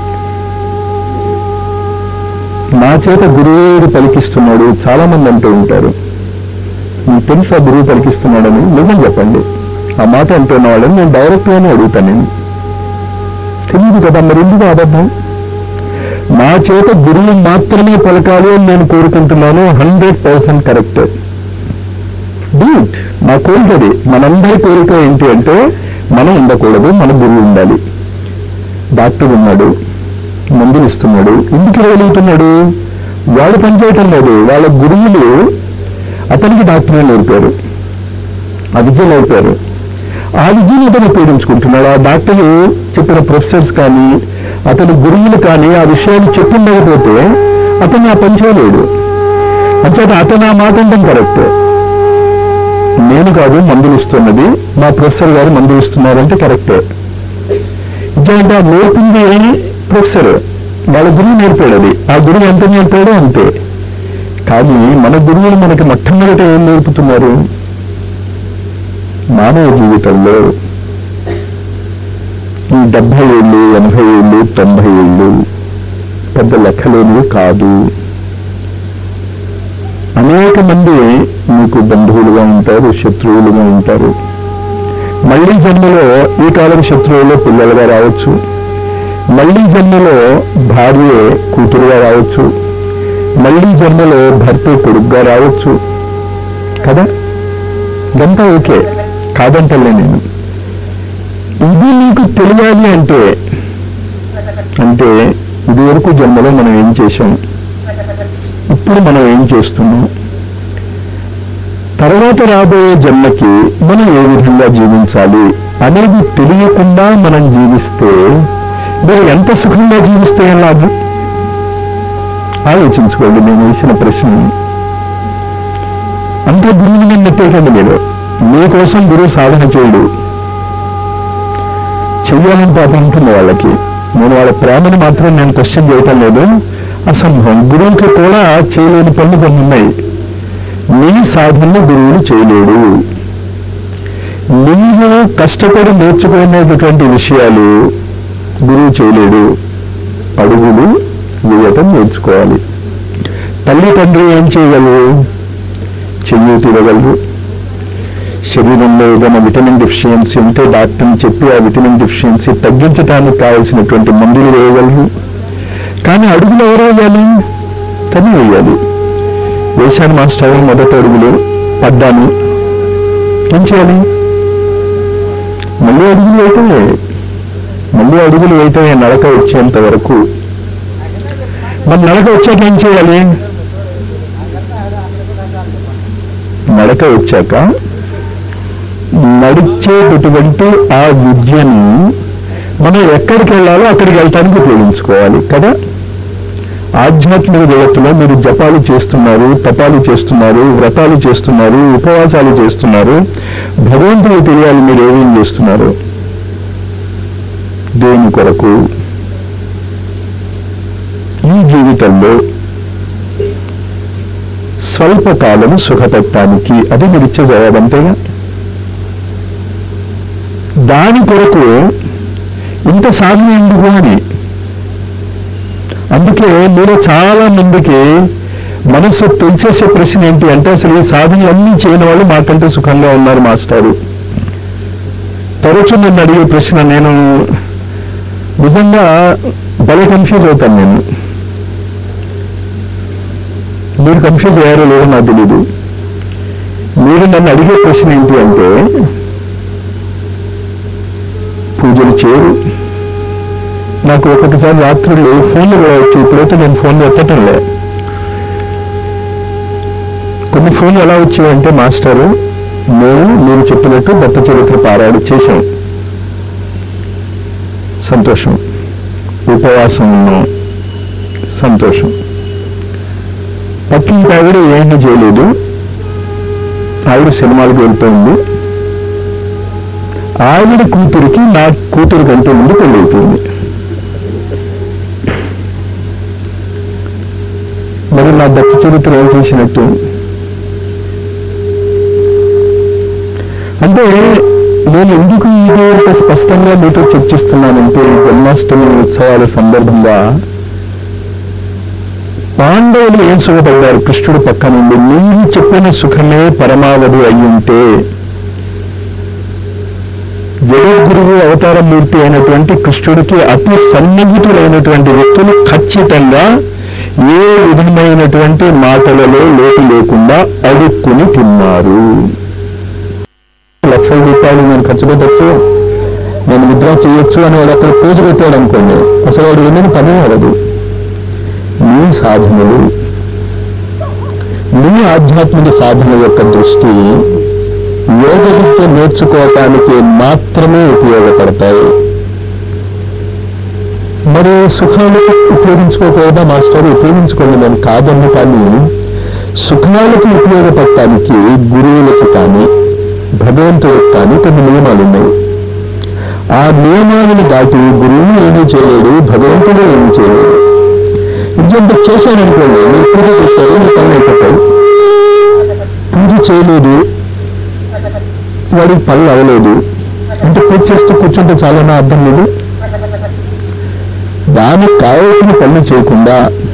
నా చేత గురువుడు పలికిస్తున్నాడు చాలా మంది అంటూ ఉంటారు మీకు తెలుసా గురువు పలికిస్తున్నాడని నిజం చెప్పండి ఆ మాట అంటున్న వాళ్ళని నేను డైరెక్ట్గానే అడుగుతాను నేను తెలియదు కదా మరి ఎందుకు అబద్ధం నా చేత గురువు మాత్రమే పలకాలి అని నేను కోరుకుంటున్నాను హండ్రెడ్ పర్సెంట్ కరెక్ట్ డూట్ నా కోరిక అది మనందరి కోరిక ఏంటి అంటే మనం ఉండకూడదు మన గురువు ఉండాలి డాక్టర్ ఉన్నాడు మందులు ఇస్తున్నాడు ఎందుకు ఇవ్వగలుగుతున్నాడు వాడు పనిచేయటం లేదు వాళ్ళ గురువులు అతనికి డాక్టరే నేర్పారు ఆ విద్య నేర్పారు ఆ విద్యను అతను ఉపయోగించుకుంటున్నాడు ఆ డాక్టర్లు చెప్పిన ప్రొఫెసర్స్ కానీ అతని గురువులు కానీ ఆ విషయాన్ని చెప్పుండకపోతే అతను ఆ పని చేయలేడు అంచేత అతను ఆ మాట అంటాం కరెక్ట్ నేను కాదు మందులు ఇస్తున్నది మా ప్రొఫెసర్ గారు మందులు ఇస్తున్నారంటే కరెక్టే అంటే ఆ నేర్పింది ప్రొఫెసర్ వాళ్ళ గురువు నేర్పాడు అది ఆ గురువు ఎంత నేర్పాడో అంతే కానీ మన గురువులు మనకి మొట్టమొదట ఏం నేర్పుతున్నారు మానవ జీవితంలో ఈ డెబ్బై ఏళ్ళు ఎనభై ఏళ్ళు తొంభై ఏళ్ళు పెద్ద లెక్కలేనివి కాదు అనేక మంది మీకు బంధువులుగా ఉంటారు శత్రువులుగా ఉంటారు మళ్ళీ జన్మలో ఈ కాలం శత్రువులు పిల్లలుగా రావచ్చు మళ్ళీ జన్మలో భార్య కూతురుగా రావచ్చు మళ్ళీ జన్మలో భర్త కొడుకుగా రావచ్చు కదా ఇదంతా ఓకే కాదంటలే నేను ఇది నీకు తెలియాలి అంటే అంటే ఇది వరకు జన్మలో మనం ఏం చేశాం ఇప్పుడు మనం ఏం చేస్తున్నాం తర్వాత రాబోయే జన్మకి మనం ఏ విధంగా జీవించాలి అనేది తెలియకుండా మనం జీవిస్తే మీరు ఎంత సుఖంగా జీవిస్తే ఏం లాభం ఆలోచించుకోండి నేను వేసిన ప్రశ్న అంతే గురువుని నేను నెట్టేకండి మీరు మీకోసం గురువు సాధన చేయడు చెయ్యాలని పాపం ఉంటుంది వాళ్ళకి నేను వాళ్ళ ప్రేమను మాత్రం నేను క్వశ్చన్ చేయటం లేదు అసంభవం గురువుకి కూడా చేయలేని పనులు కొన్ని ఉన్నాయి నీ సాధనను గురువులు చేయలేడు నీవు కష్టపడి నేర్చుకునేటటువంటి విషయాలు గురువు చేయలేడు అడుగులు వేయటం నేర్చుకోవాలి తల్లి తండ్రి ఏం చేయగలరు చెయ్యి తిరగలరు శరీరంలో ఏదైనా విటమిన్ డిఫిషియన్సీ ఉంటే డాక్టర్ని చెప్పి ఆ విటమిన్ డిఫిషియన్సీ తగ్గించడానికి కావాల్సినటువంటి మందులు వేయగలరు కానీ అడుగులు ఎవరు వేయాలి తను వేయాలి వేశాను మాస్టర్ మొదటి అడుగులు పడ్డాను ఏం చేయాలి మళ్ళీ అడుగులు వేయటమే మళ్ళీ అడుగులు వేయటమే నడక వచ్చేంత వరకు మరి నడక వచ్చాక ఏం చేయాలి నడక వచ్చాక నడిచేటటువంటి ఆ విద్యని మనం ఎక్కడికి వెళ్ళాలో అక్కడికి వెళ్ళటానికి ఉపయోగించుకోవాలి కదా ఆధ్యాత్మిక జగత్తులో మీరు జపాలు చేస్తున్నారు తపాలు చేస్తున్నారు వ్రతాలు చేస్తున్నారు ఉపవాసాలు చేస్తున్నారు భగవంతుడు తెలియాలి మీరు ఏమేం చేస్తున్నారు దేని కొరకు ఈ జీవితంలో స్వల్పకాలం సుఖపెట్టడానికి అది మీరు ఇచ్చే జవాబు అంతేగా దాని కొరకు ఇంత సాధన ఎందుకు అని అందుకే మీరు చాలా మందికి మనసు తెలిసేసే ప్రశ్న ఏంటి అంటే అసలు ఈ సాధనలన్నీ చేయని వాళ్ళు మాకంటే సుఖంగా ఉన్నారు మాస్టారు తరచు నన్ను అడిగే ప్రశ్న నేను నిజంగా భలే కన్ఫ్యూజ్ అవుతాను నేను మీరు కన్ఫ్యూజ్ అయ్యారో లేదో నాకు తెలీదు మీరు నన్ను అడిగే ప్రశ్న ఏంటి అంటే పూజలు చేయరు నాకు ఒక్కొక్కసారి రాత్రులు ఫోన్లు కూడా వచ్చి ఇప్పుడైతే నేను ఫోన్లు ఎత్తటం లే కొన్ని కొన్ని ఫోన్లు ఎలా వచ్చాయంటే మాస్టరు మేము మీరు చెప్పినట్టు దత్త చరిత్ర పారాయణ చేశాం సంతోషం ఉపవాసం ఉన్నాం సంతోషం పక్కింటి ఆవిడ ఏమీ చేయలేదు ఆవిడ సినిమాలకు వెళ్తోంది ఆవిడ కూతురికి నా కూతురు కంటే ముందు పెళ్ళైపోయింది మరి నా దత్త చరిత్ర ఏం చేసినట్టు అంటే నేను ఎందుకు ఇది ఇంత స్పష్టంగా మీతో చర్చిస్తున్నానంటే ఈ జన్మాష్టమి ఉత్సవాల సందర్భంగా పాండవులు ఏం సుఖపడ్డారు కృష్ణుడు పక్క నుండి మీరు చెప్పిన సుఖమే పరమావధి అయ్యుంటే జగద్గురువు అవతార మూర్తి అయినటువంటి కృష్ణుడికి అతి సన్నిహితులైనటువంటి వ్యక్తులు ఖచ్చితంగా ఏ విధమైనటువంటి మాటలలో లోటు లేకుండా అడుక్కుని తిన్నారు లక్షల రూపాయలు నేను ఖర్చు పెట్టచ్చు నేను విత్డ్రా చేయొచ్చు అని వాడు అక్కడ పూజ పెట్టాడు అనుకోండి అసలు వాడు వెళ్ళిన పని అవ్వదు నీ సాధనలు నీ ఆధ్యాత్మిక సాధన యొక్క దృష్టి యోగ విద్య నేర్చుకోవటానికి మాత్రమే ఉపయోగపడతాయి మరి సుఖాలు ఉపయోగించుకోకూడదా మాస్టర్ ఉపయోగించుకోండి నేను కాదన్ను కానీ సుఖాలకి ఉపయోగపడటానికి గురువులకి కానీ భగవంతుడికి కానీ కొన్ని నియమాలు ఉన్నాయి ఆ నియమాలను దాటి గురువు ఏమీ చేయలేడు భగవంతుడు ఏమీ చేయలేడు ఎగ్జాంపుల్ చేశాను అనుకోండి మీరు పూజ చేశారు మీ పనులు అయిపోతాయి పూజ చేయలేదు వాడికి పనులు అవ్వలేదు అంటే పూజ చేస్తూ కూర్చుంటే చాలా నా అర్థం లేదు దానికి కావలసిన పనులు చేయకుండా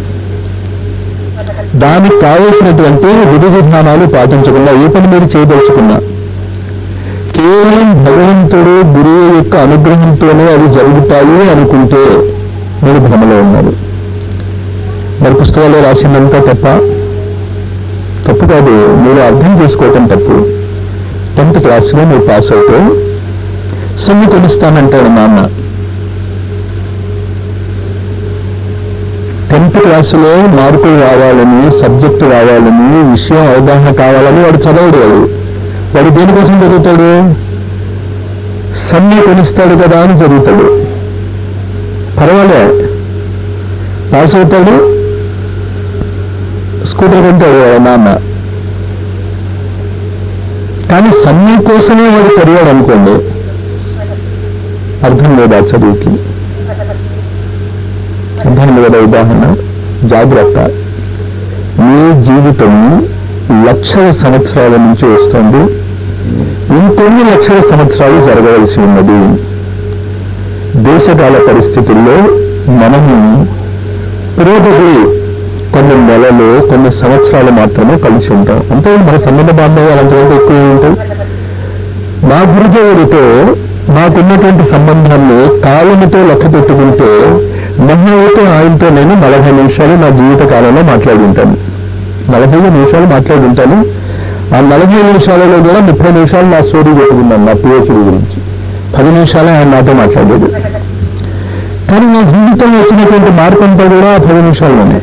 దానికి కావలసినటువంటి విధి విధానాలు పాటించకుండా ఏ పని మీరు చేయదలుచుకున్నా కేవలం భగవంతుడు గురువు యొక్క అనుగ్రహంతోనే అవి జరుగుతాయి అనుకుంటే మీరు భ్రమలో ఉన్నారు మరి పుస్తకాల్లో రాసిందంతా తప్ప తప్పు కాదు మీరు అర్థం చేసుకోవటం తప్పు టెన్త్ క్లాస్లో మీరు పాస్ అవుతే సమ్మె కొనిస్తానంటాడు నాన్న టెన్త్ క్లాసులో మార్కులు రావాలని సబ్జెక్టు రావాలని విషయం అవగాహన కావాలని వాడు చదవడు వాడు వాడు దేనికోసం చదువుతాడు సమ్మె కొనిస్తాడు కదా అని చదువుతాడు పర్వాలే పాస్ అవుతాడు స్కూటర్ కొంటాడు వాళ్ళ నాన్న కానీ సమ్మె కోసమే వాడు చదివాడు అనుకోండి అర్థం లేదు ఆ చదువుకి అర్థం లేదా ఉదాహరణ జాగ్రత్త మీ జీవితం లక్షల సంవత్సరాల నుంచి వస్తుంది ఇంకొన్ని లక్షల సంవత్సరాలు జరగవలసి ఉన్నది దేశకాల పరిస్థితుల్లో మనము పురోగతి కొన్ని నెలలు కొన్ని సంవత్సరాలు మాత్రమే కలిసి ఉంటాం అంటే మన సంబంధ బాంధవ్యాలు అంతకంటే ఎక్కువ ఉంటాయి నా గురుదేవుడితో నాకున్నటువంటి సంబంధాన్ని కాలముతో లెక్క పెట్టుకుంటే మహా అయితే ఆయనతో నేను నలభై నిమిషాలు నా జీవిత కాలంలో మాట్లాడి ఉంటాను నలభై నిమిషాలు మాట్లాడి ఉంటాను ఆ నలభై నిమిషాలలో కూడా ముప్పై నిమిషాలు నా స్టోరీ చెప్పుకున్నాను నా పిహెచ్డి గురించి పది నిమిషాలే ఆయన నాతో మాట్లాడేది కానీ నా జీవితంలో వచ్చినటువంటి మార్పు అంతా కూడా ఆ పది నిమిషాల్లోనే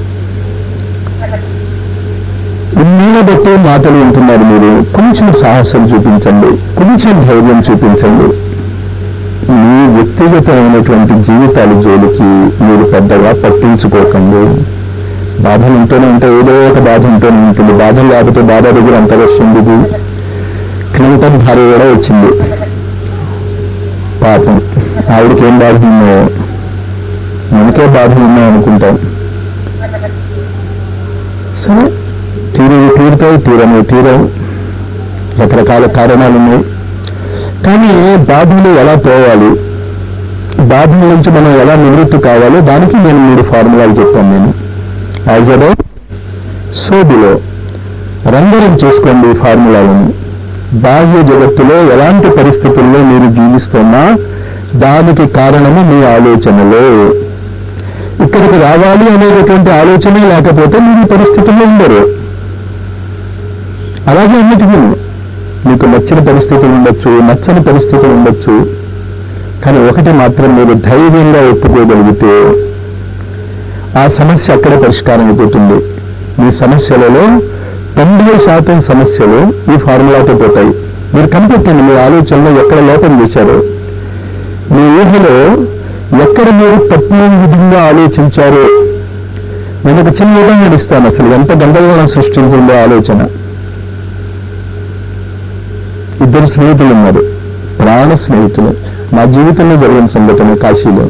ఇన్నేళ్ళ బట్టి మాటలు వింటున్నారు మీరు కొంచెం సాహసం చూపించండి కొంచెం ధైర్యం చూపించండి మీ వ్యక్తిగతమైనటువంటి జీవితాల జోలికి మీరు పెద్దగా పట్టించుకోకండి బాధలు ఉంటూనే ఉంటే ఏదో ఒక బాధ ఉంటూనే ఉంటుంది బాధలు లేకపోతే బాధ దగ్గర అంత వస్తుంది క్లింటన్ భార్య కూడా వచ్చింది పాపం ఆవిడకి ఏం బాధలు ఉన్నాయో మనకే బాధలు ఉన్నాయో అనుకుంటాం సరే తీరేవి తీరుతాయి తీరని తీరవు రకరకాల కారణాలు ఉన్నాయి కానీ బాధలు ఎలా పోవాలి బాధల నుంచి మనం ఎలా నివృత్తి కావాలో దానికి నేను మూడు ఫార్ములాలు చెప్పాను నేను యాజ్ అ సో బిలో రంగరం చేసుకోండి ఈ ఫార్ములాలను బాహ్య జగత్తులో ఎలాంటి పరిస్థితుల్లో మీరు జీవిస్తున్నా దానికి కారణము మీ ఆలోచనలే ఇక్కడికి రావాలి అనేటటువంటి ఆలోచన లేకపోతే మీరు ఈ పరిస్థితుల్లో ఉండరు అలాగే అన్నిటికీ మీకు నచ్చిన పరిస్థితులు ఉండొచ్చు నచ్చని పరిస్థితులు ఉండొచ్చు కానీ ఒకటి మాత్రం మీరు ధైర్యంగా ఒప్పుకోగలిగితే ఆ సమస్య అక్కడే పరిష్కారం అయిపోతుంది మీ సమస్యలలో తొంభై శాతం సమస్యలు ఈ ఫార్ములాతో పోతాయి మీరు కనిపెట్టండి మీ ఆలోచనలో ఎక్కడ లోపం చేశారు మీ ఊహలో ఎక్కడ మీరు తప్పు విధంగా ఆలోచించారో నేను ఒక చిన్న ఉదాహరణ ఇస్తాను అసలు ఎంత గందరగోళం సృష్టించిందో ఆలోచన ఇద్దరు స్నేహితులు ఉన్నారు ప్రాణ స్నేహితులు నా జీవితంలో జరిగిన సంఘటన కాశీలో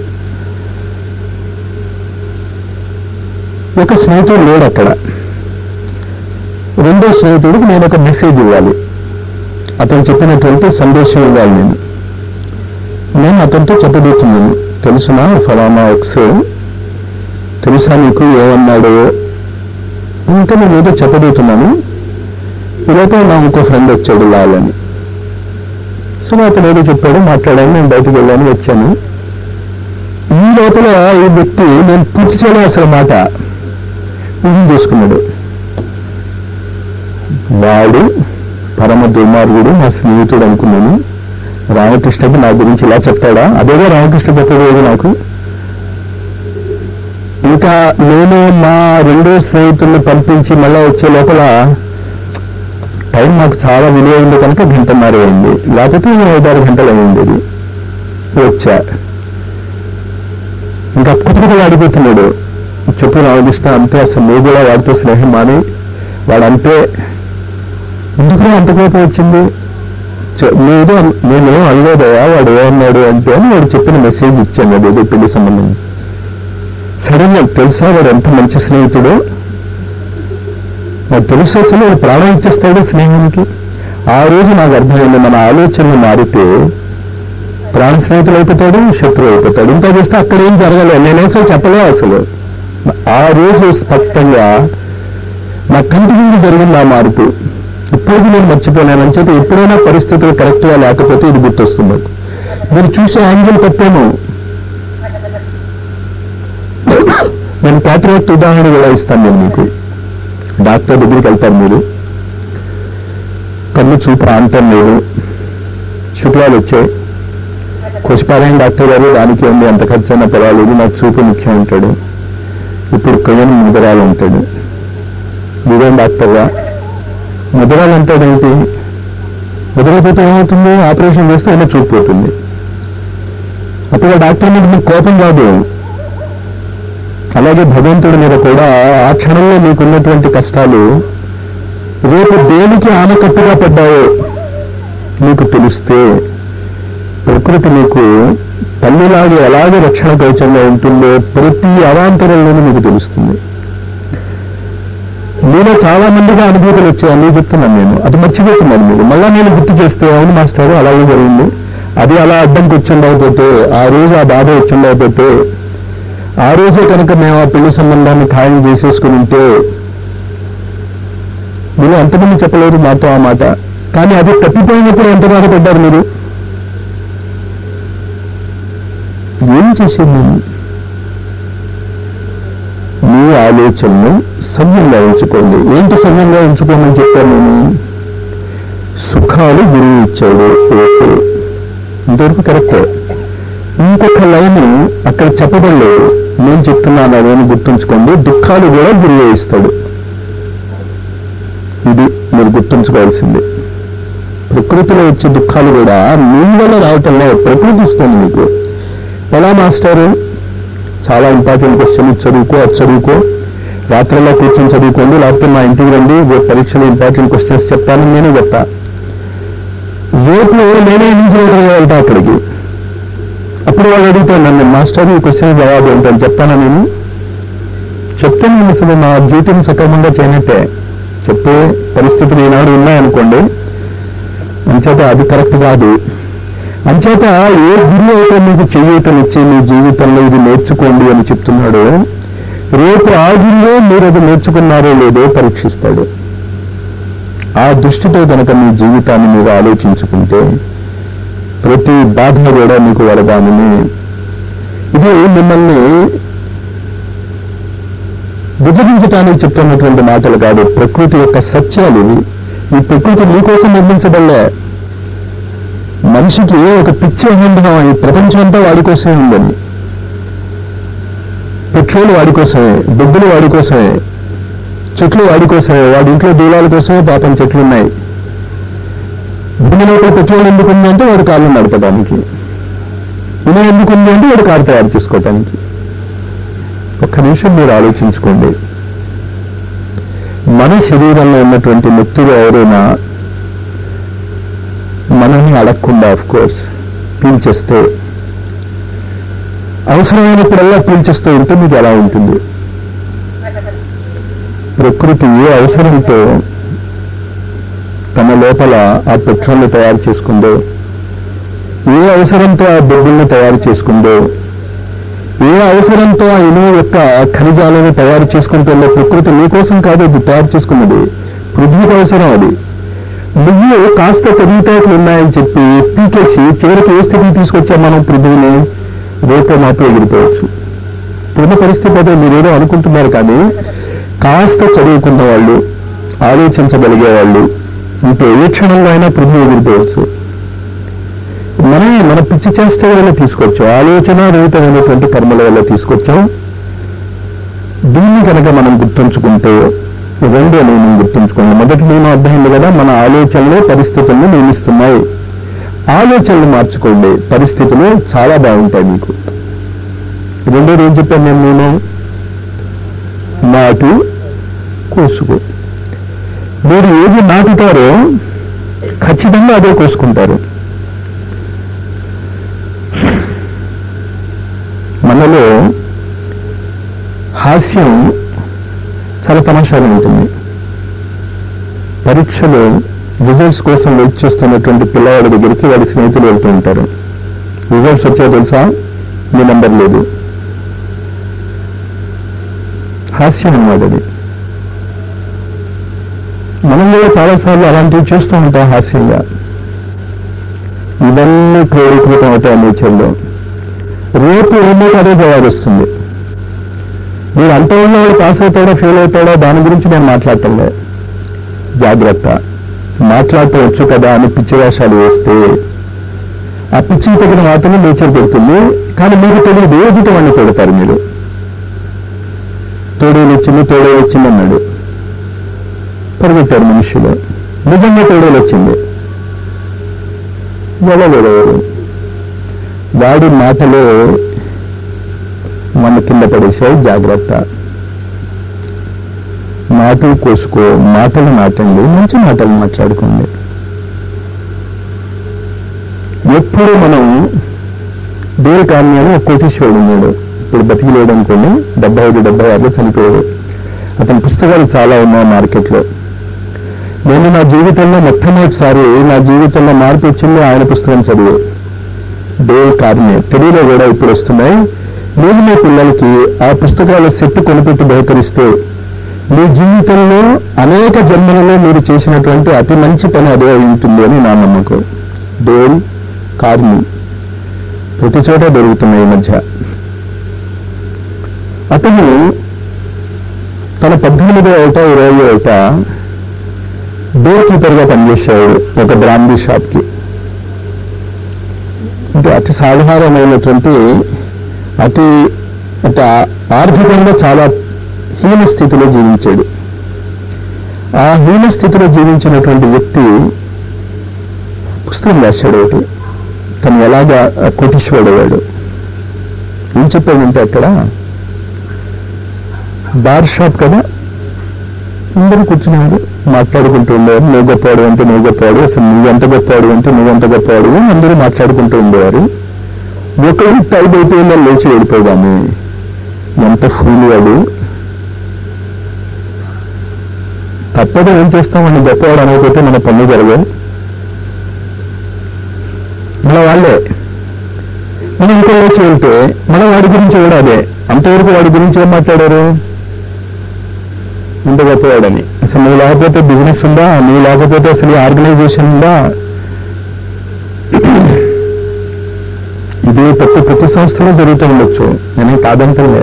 ఒక స్నేహితుడు లేడు అక్కడ రెండో స్నేహితుడికి నేను ఒక మెసేజ్ ఇవ్వాలి అతను చెప్పినటువంటి సందేశం ఇవ్వాలి నేను నేను అతనితో చెప్పబోతున్నాను తెలుసునా ఫలానా ఎక్స్ తెలుసా నీకు ఏమన్నాడు ఇంకా నేను ఏదో చెప్పబోతున్నాను ఇలాగ నా ఇంకో ఫ్రెండ్ వచ్చాడు లాల్ అని సో అతను ఏదో చెప్పాడు మాట్లాడాను నేను బయటకు వెళ్ళాను వచ్చాను ఈ లోపల ఈ వ్యక్తి నేను పూర్తి చేయలే అసలు మాట ఊహం చేసుకున్నాడు వాడు పరమ దుర్మార్గుడు నా స్నేహితుడు అనుకున్నాను రామకృష్ణకి నా గురించి ఇలా చెప్తాడా అదేగా రామకృష్ణ చెప్పబోయేది నాకు ఇంకా నేను మా రెండో స్నేహితుల్ని పంపించి మళ్ళా వచ్చే లోపల టైం నాకు చాలా విలువైంది కనుక గంటన్నర అయింది లేకపోతే నేను ఐదారు గంటలు అయింది అది వచ్చా ఇంకా కుటుంబం ఆడిపోతున్నాడు చెప్పు రామకృష్ణ అంతే అసలు నువ్వు కూడా వాడితో స్నేహం మాని వాడంతే ఎందుకు అంత కోపం వచ్చింది చె- నేను నేను అనలేదయా వాడు ఏమన్నాడు అంటే అని వాడు చెప్పిన మెసేజ్ ఇచ్చాను అదేదో పెళ్లి సంబంధం సడన్ గా తెలుసా వాడు ఎంత మంచి స్నేహితుడు నాకు తెలుసు అసలు వాడు ప్రాణం ఇచ్చేస్తాడు స్నేహానికి ఆ రోజు నాకు అర్థమైంది మన ఆలోచనలు మారితే ప్రాణ స్నేహితుడు అయిపోతాడు శత్రువు అయిపోతాడు ఇంకా చేస్తే అక్కడ ఏం జరగలేదు నేను అసలు చెప్పలే అసలు ఆ రోజు స్పష్టంగా నా కంటి ముందు జరిగింది ఆ మార్పు ఇప్పటికీ నేను మర్చిపోలేను అంచేత ఎప్పుడైనా పరిస్థితులు కరెక్ట్గా లేకపోతే ఇది గుర్తొస్తుంది నాకు మీరు చూసే యాంగిల్ తప్పేమో నేను క్యాటరాక్ట్ ఉదాహరణ కూడా ఇస్తాను నేను మీకు డాక్టర్ దగ్గరికి వెళ్తారు మీరు కన్ను చూపు ఆంటం లేదు శుక్లాలు వచ్చాయి కొచ్చిపారాయణ డాక్టర్ గారు దానికి ఉంది ఎంత ఖర్చు అయినా పర్వాలేదు నాకు చూపు ముఖ్యం ఉంటాడు ఇప్పుడు కొయ్యని ముదరాలు ఉంటాడు మీరేం డాక్టర్గా ముదరాలు అంటాడు ఏంటి ముదరైపోతే ఏమవుతుంది ఆపరేషన్ చేస్తే ఉన్న చూపు పోతుంది అప్పుడు ఆ డాక్టర్ మీద మీకు కోపం కాదు అలాగే భగవంతుడి మీద కూడా ఆ క్షణంలో మీకున్నటువంటి కష్టాలు రేపు దేనికి ఆనకట్టుగా పడ్డాయో మీకు తెలిస్తే ప్రకృతి మీకు తల్లిలాగే ఎలాగే రక్షణ కవచంలో ఉంటుందో ప్రతి అవాంతరంలోనూ మీకు తెలుస్తుంది మీలో చాలా మందిగా అనుభూతులు వచ్చాయి అన్నీ చెప్తున్నాను నేను అది మర్చిపోతున్నాను మీరు మళ్ళా నేను గుర్తు చేస్తే అవును మాస్టర్ అలాగే జరిగింది అది అలా అడ్డంకి వచ్చిండకపోతే ఆ రోజు ఆ బాధ వచ్చిండకపోతే ఆ రోజే కనుక మేము ఆ పెళ్లి సంబంధాన్ని ఖాయం చేసేసుకుని ఉంటే మీరు ఎంతమంది చెప్పలేరు మాతో ఆ మాట కానీ అది తప్పిపోయినప్పుడు ఎంత బాధపడ్డారు మీరు ఏం చేసేది నేను మీ ఆలోచనను సవ్యంగా ఉంచుకోండి ఏంటి సవ్యంగా ఉంచుకోమని చెప్పాను నేను సుఖాలు గురువు ఇచ్చాడు ఓకే ఇంతవరకు కరెక్టే ఇంకొక లైన్ అక్కడ చెప్పబడలేదు నేను చెప్తున్నాను అదేమి గుర్తుంచుకోండి దుఃఖాలు కూడా గురువే ఇస్తాడు ఇది మీరు గుర్తుంచుకోవాల్సింది ప్రకృతిలో వచ్చే దుఃఖాలు కూడా మీ వల్ల రావటం లేదు ప్రకృతి ఇస్తుంది మీకు ఎలా మాస్టారు చాలా ఇంపార్టెంట్ క్వశ్చన్ ఇది చదువుకో అది చదువుకో రాత్రిలో కూర్చొని చదువుకోండి లేకపోతే మా ఇంటికి రండి రేపు పరీక్షలో ఇంపార్టెంట్ క్వశ్చన్స్ చెప్తాను నేనే చెప్తా రేపు నేనే ఇంజనీర్గా వెళ్తా అక్కడికి అప్పుడు వాళ్ళు అడుగుతాను నన్ను మాస్టర్ ఈ క్వశ్చన్ జవాబు ఏంటని చెప్తానా నేను చెప్తే నేను అసలు నా డ్యూటీని సక్రమంగా చేయనట్టే చెప్పే పరిస్థితులు ఈనాడు ఉన్నాయనుకోండి అంచేత అది కరెక్ట్ కాదు అంచేత ఏ గురువు అయితే మీకు చేయూతనిచ్చి మీ జీవితంలో ఇది నేర్చుకోండి అని చెప్తున్నాడో రేపు ఆ గురువే మీరు అది నేర్చుకున్నారో లేదో పరీక్షిస్తాడు ఆ దృష్టితో కనుక మీ జీవితాన్ని మీరు ఆలోచించుకుంటే ప్రతి బాధ కూడా మీకు వరదానని ఇది మిమ్మల్ని విభజించడానికి చెప్తున్నటువంటి మాటలు కాదు ప్రకృతి యొక్క సత్యాలు ఇవి ఈ ప్రకృతి మీకోసం నిర్మించబడలే మనిషికి ఒక పిచ్చి అహంభావం ఈ ప్రపంచం అంతా వాడి కోసమే ఉందని పెట్రోల్ వాడి కోసమే డబ్బులు వాడి కోసమే చెట్లు వాడి కోసమే వాడి ఇంట్లో దూలాల కోసమే పాపం చెట్లు ఉన్నాయి భూమి లోపల పెట్రోల్ ఎందుకు ఉంది అంటే వాడు కాళ్ళు నడపడానికి ఇన ఎందుకు ఉంది అంటే వాడు కారు తయారు చేసుకోవటానికి ఒక్క నిమిషం మీరు ఆలోచించుకోండి మన శరీరంలో ఉన్నటువంటి నెత్తులు ఎవరైనా మనల్ని అడగకుండా ఆఫ్ కోర్స్ పీల్చేస్తే అవసరమైనప్పుడల్లా పీల్చేస్తూ ఉంటే మీకు ఎలా ఉంటుంది ప్రకృతి ఏ అవసరంతో తన లోపల ఆ పెట్రోల్ని తయారు చేసుకుందో ఏ అవసరంతో ఆ బొగ్గుల్ని తయారు చేసుకుందో ఏ అవసరంతో ఆ ఇనుము యొక్క ఖనిజాలను తయారు చేసుకుంటుందో ప్రకృతి నీకోసం కాదు అది తయారు చేసుకున్నది పృథ్వీకి అవసరం అది నువ్వు కాస్త తెలివితేటలు ఉన్నాయని చెప్పి పీకేసి చివరికి ఏ స్థితికి తీసుకొచ్చాం మనం పృథ్వీని రేపో మాపు ఎగిరిపోవచ్చు ఇప్పుడున్న పరిస్థితి అదే మీరేదో అనుకుంటున్నారు కానీ కాస్త చదువుకున్న వాళ్ళు ఆలోచించగలిగే వాళ్ళు ఇంట్లో ఏ క్షణంలో అయినా పృథ్వీ ఎగిరిపోవచ్చు మనమే మన పిచ్చి చేష్ట వల్ల తీసుకొచ్చాం ఆలోచన రహితమైనటువంటి కర్మల వల్ల తీసుకొచ్చాం దీన్ని కనుక మనం గుర్తుంచుకుంటే రెండో నియమం గుర్తుంచుకోండి మొదటి నియమం అర్థమైంది కదా మన ఆలోచనలు పరిస్థితులను నియమిస్తున్నాయి ఆలోచనలు మార్చుకోండి పరిస్థితులు చాలా బాగుంటాయి మీకు రెండోది ఏం చెప్పాను నేను నేను నాటు కోసుకో మీరు ఏది నాటుతారో ఖచ్చితంగా అదే కోసుకుంటారు మనలో హాస్యం చాలా తమాషాగా ఉంటుంది పరీక్షలో రిజల్ట్స్ కోసం వెయిట్ చేస్తున్నటువంటి పిల్లవాడి దగ్గరికి వాడి స్నేహితులు వెళ్తూ ఉంటారు రిజల్ట్స్ వచ్చాయో తెలుసా మీ నెంబర్ లేదు హాస్యం అన్నమాట అది మనం కూడా చాలాసార్లు అలాంటివి చేస్తూ ఉంటాం హాస్యంగా ఇవన్నీ క్రోడీకృతం అవుతాయి నేచర్లో రేపు ఏమో అదే జవాబు వస్తుంది మీరు అంత ఉన్నవాడు పాస్ అవుతాడో ఫెయిల్ అవుతాడో దాని గురించి నేను మాట్లాడటంలే జాగ్రత్త మాట్లాడటం వచ్చు కదా అని పిచ్చి వేషాలు వేస్తే ఆ పిచ్చికి తగిన వాటిని నేచర్ పెడుతుంది కానీ మీకు తెలియదు ఎదుటి వాడిని పెడతారు మీరు తోడేలు వచ్చింది తోడేలు వచ్చింది అన్నాడు పరిగెట్టారు మనుషులు నిజంగా తోడేలు వచ్చింది వెళ్ళలేదు ఎవరు వాడి మాటలో మన కింద పడేసాయి జాగ్రత్త నాటు కోసుకో మాటలు నాటండి మంచి మాటలు మాట్లాడుకోండి ఎప్పుడు మనం డేల్ కార్ని అని ఒక కోటీశ్వరుడు ఉన్నాడు ఇప్పుడు బతికి లేడు అనుకోండి డెబ్బై ఐదు డెబ్బై ఆరులో చనిపోయాడు అతని పుస్తకాలు చాలా ఉన్నాయి మార్కెట్లో నేను నా జీవితంలో మొట్టమొదటిసారి నా జీవితంలో మార్పు వచ్చింది ఆయన పుస్తకం చదివి డేల్ కార్నే తెలుగులో కూడా ఇప్పుడు వస్తున్నాయి నేను మీ పిల్లలకి ఆ పుస్తకాల సెట్ కొనిపెట్టి బహుకరిస్తే మీ జీవితంలో అనేక జన్మలలో మీరు చేసినటువంటి అతి మంచి పని అదే అయి ఉంటుంది అని నా నమ్మకం డేల్ కార్ని ప్రతి చోట దొరుకుతున్నాయి ఈ మధ్య అతను తన పద్దెనిమిదో ఏట ఇరవై ఏట డోర్ కీపర్గా పనిచేశాడు ఒక బ్రాండీ షాప్కి అంటే అతి సాధారణమైనటువంటి అతి అంటే ఆ- ఆర్థికంగా చాలా హీన స్థితిలో జీవించాడు ఆ హీన స్థితిలో జీవించినటువంటి వ్యక్తి పుస్తకం రాశాడు ఒకటి తను ఎలాగా కోటీశ్వరుడు అయ్యాడు ఏం చెప్పాడంటే అక్కడ బార్ షాప్ కదా అందరూ కూర్చున్నారు మాట్లాడుకుంటూ ఉండేవారు నువ్వు గొప్పవాడు అంటే నువ్వు గొప్పవాడు అసలు నువ్వు ఎంత గొప్పవాడు అంటే నువ్వు ఎంత గొప్పవాడు అని అందరూ మాట్లాడుకుంటూ ఉండేవారు ఒకడు టైం అయిపోయిందని లేచి వెళ్ళిపోయాను ఎంత ఫూల్ వాడు తప్పదు ఏం చేస్తామని గొప్పవాడు అనకపోతే మన పనులు జరగవు మన వాళ్ళే మనం ఇంకో వచ్చి వెళ్తే మన వాడి గురించి కూడా అదే అంతవరకు వాడి గురించి ఏం మాట్లాడారు ఇంత గొప్పవాడని అసలు నువ్వు లేకపోతే బిజినెస్ ఉందా నువ్వు లేకపోతే అసలు ఈ ఆర్గనైజేషన్ ఉందా ఇది తప్పు ప్రతి సంస్థలో జరుగుతూ ఉండొచ్చు నేను కాదంటలే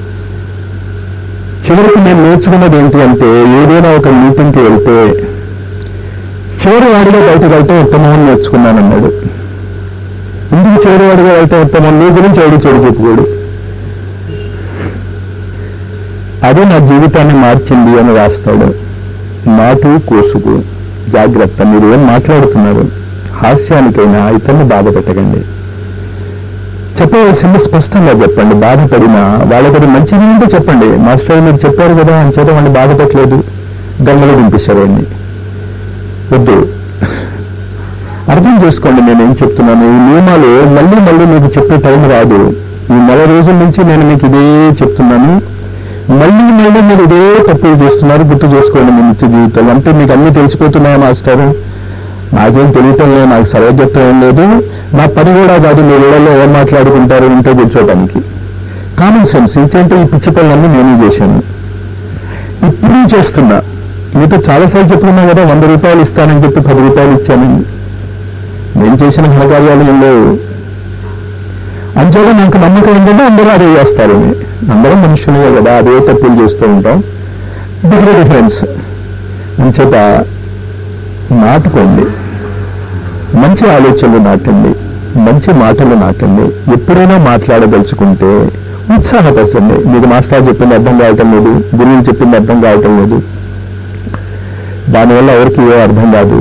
చివరికి నేను నేర్చుకున్నది ఏంటి అంటే ఏదైనా ఒక మీటింగ్కి వెళ్తే చివరి వాడిగా బయటకు వెళ్తే ఉత్తమం అని నేర్చుకున్నానన్నాడు ఇందుకు చివరి వాడిగా వెళ్తే ఉత్తమం నీ గురించి ఎవడు చెడు చెప్పుకోడు అది నా జీవితాన్ని మార్చింది అని రాస్తాడు నాటు కోసుకు జాగ్రత్త మీరు ఏం మాట్లాడుతున్నారు హాస్యానికైనా ఇతన్ని బాధ పెట్టకండి చెప్పవలసింది స్పష్టంగా చెప్పండి బాధపడినా వాళ్ళకి అది మంచిది ఉంటే చెప్పండి మాస్టర్ మీరు చెప్పారు కదా అని చేత వాడిని బాధ పెట్టలేదు గంగలు దింపేశారు వాడిని వద్దు అర్థం చేసుకోండి నేను ఏం చెప్తున్నాను ఈ నియమాలు మళ్ళీ మళ్ళీ మీకు చెప్పే టైం రాదు ఈ నెల రోజుల నుంచి నేను మీకు ఇదే చెప్తున్నాను మళ్ళీ మళ్ళీ మీరు ఇదే తప్పులు చేస్తున్నారు గుర్తు చేసుకోండి మీ నిత్య జీవితంలో అంటే మీకు అన్ని తెలిసిపోతున్నాయా మాస్టర్ నాకేం తెలియటం లేదు నాకు సర్వజ్ఞత్వం ఏం లేదు నా పని కూడా కాదు మీరు ఇళ్లలో ఏం మాట్లాడుకుంటారు ఇంట్లో కూర్చోవడానికి కామన్ సెన్స్ ఇంకంటే ఈ పిచ్చి పనులన్నీ నేను చేశాను ఇప్పుడు చేస్తున్నా మీతో చాలాసార్లు చెప్పుకున్నా కదా వంద రూపాయలు ఇస్తానని చెప్పి పది రూపాయలు ఇచ్చానని నేను చేసిన ఘనకార్యాలు ఏం లేవు అంచేత నాకు నమ్మకం ఏంటంటే అందరూ అదే చేస్తారని అందరం మనుషులే కదా అదే తప్పులు చేస్తూ ఉంటాం డిగ్రీ డిఫరెన్స్ అంచేత నాటుకోండి మంచి ఆలోచనలు నాటండి మంచి మాటలు నాటండి ఎప్పుడైనా మాట్లాడదలుచుకుంటే ఉత్సాహపరచండి మీకు మాస్టర్ చెప్పింది అర్థం కావటం లేదు గురువులు చెప్పింది అర్థం కావటం లేదు దానివల్ల ఎవరికి ఏ అర్థం కాదు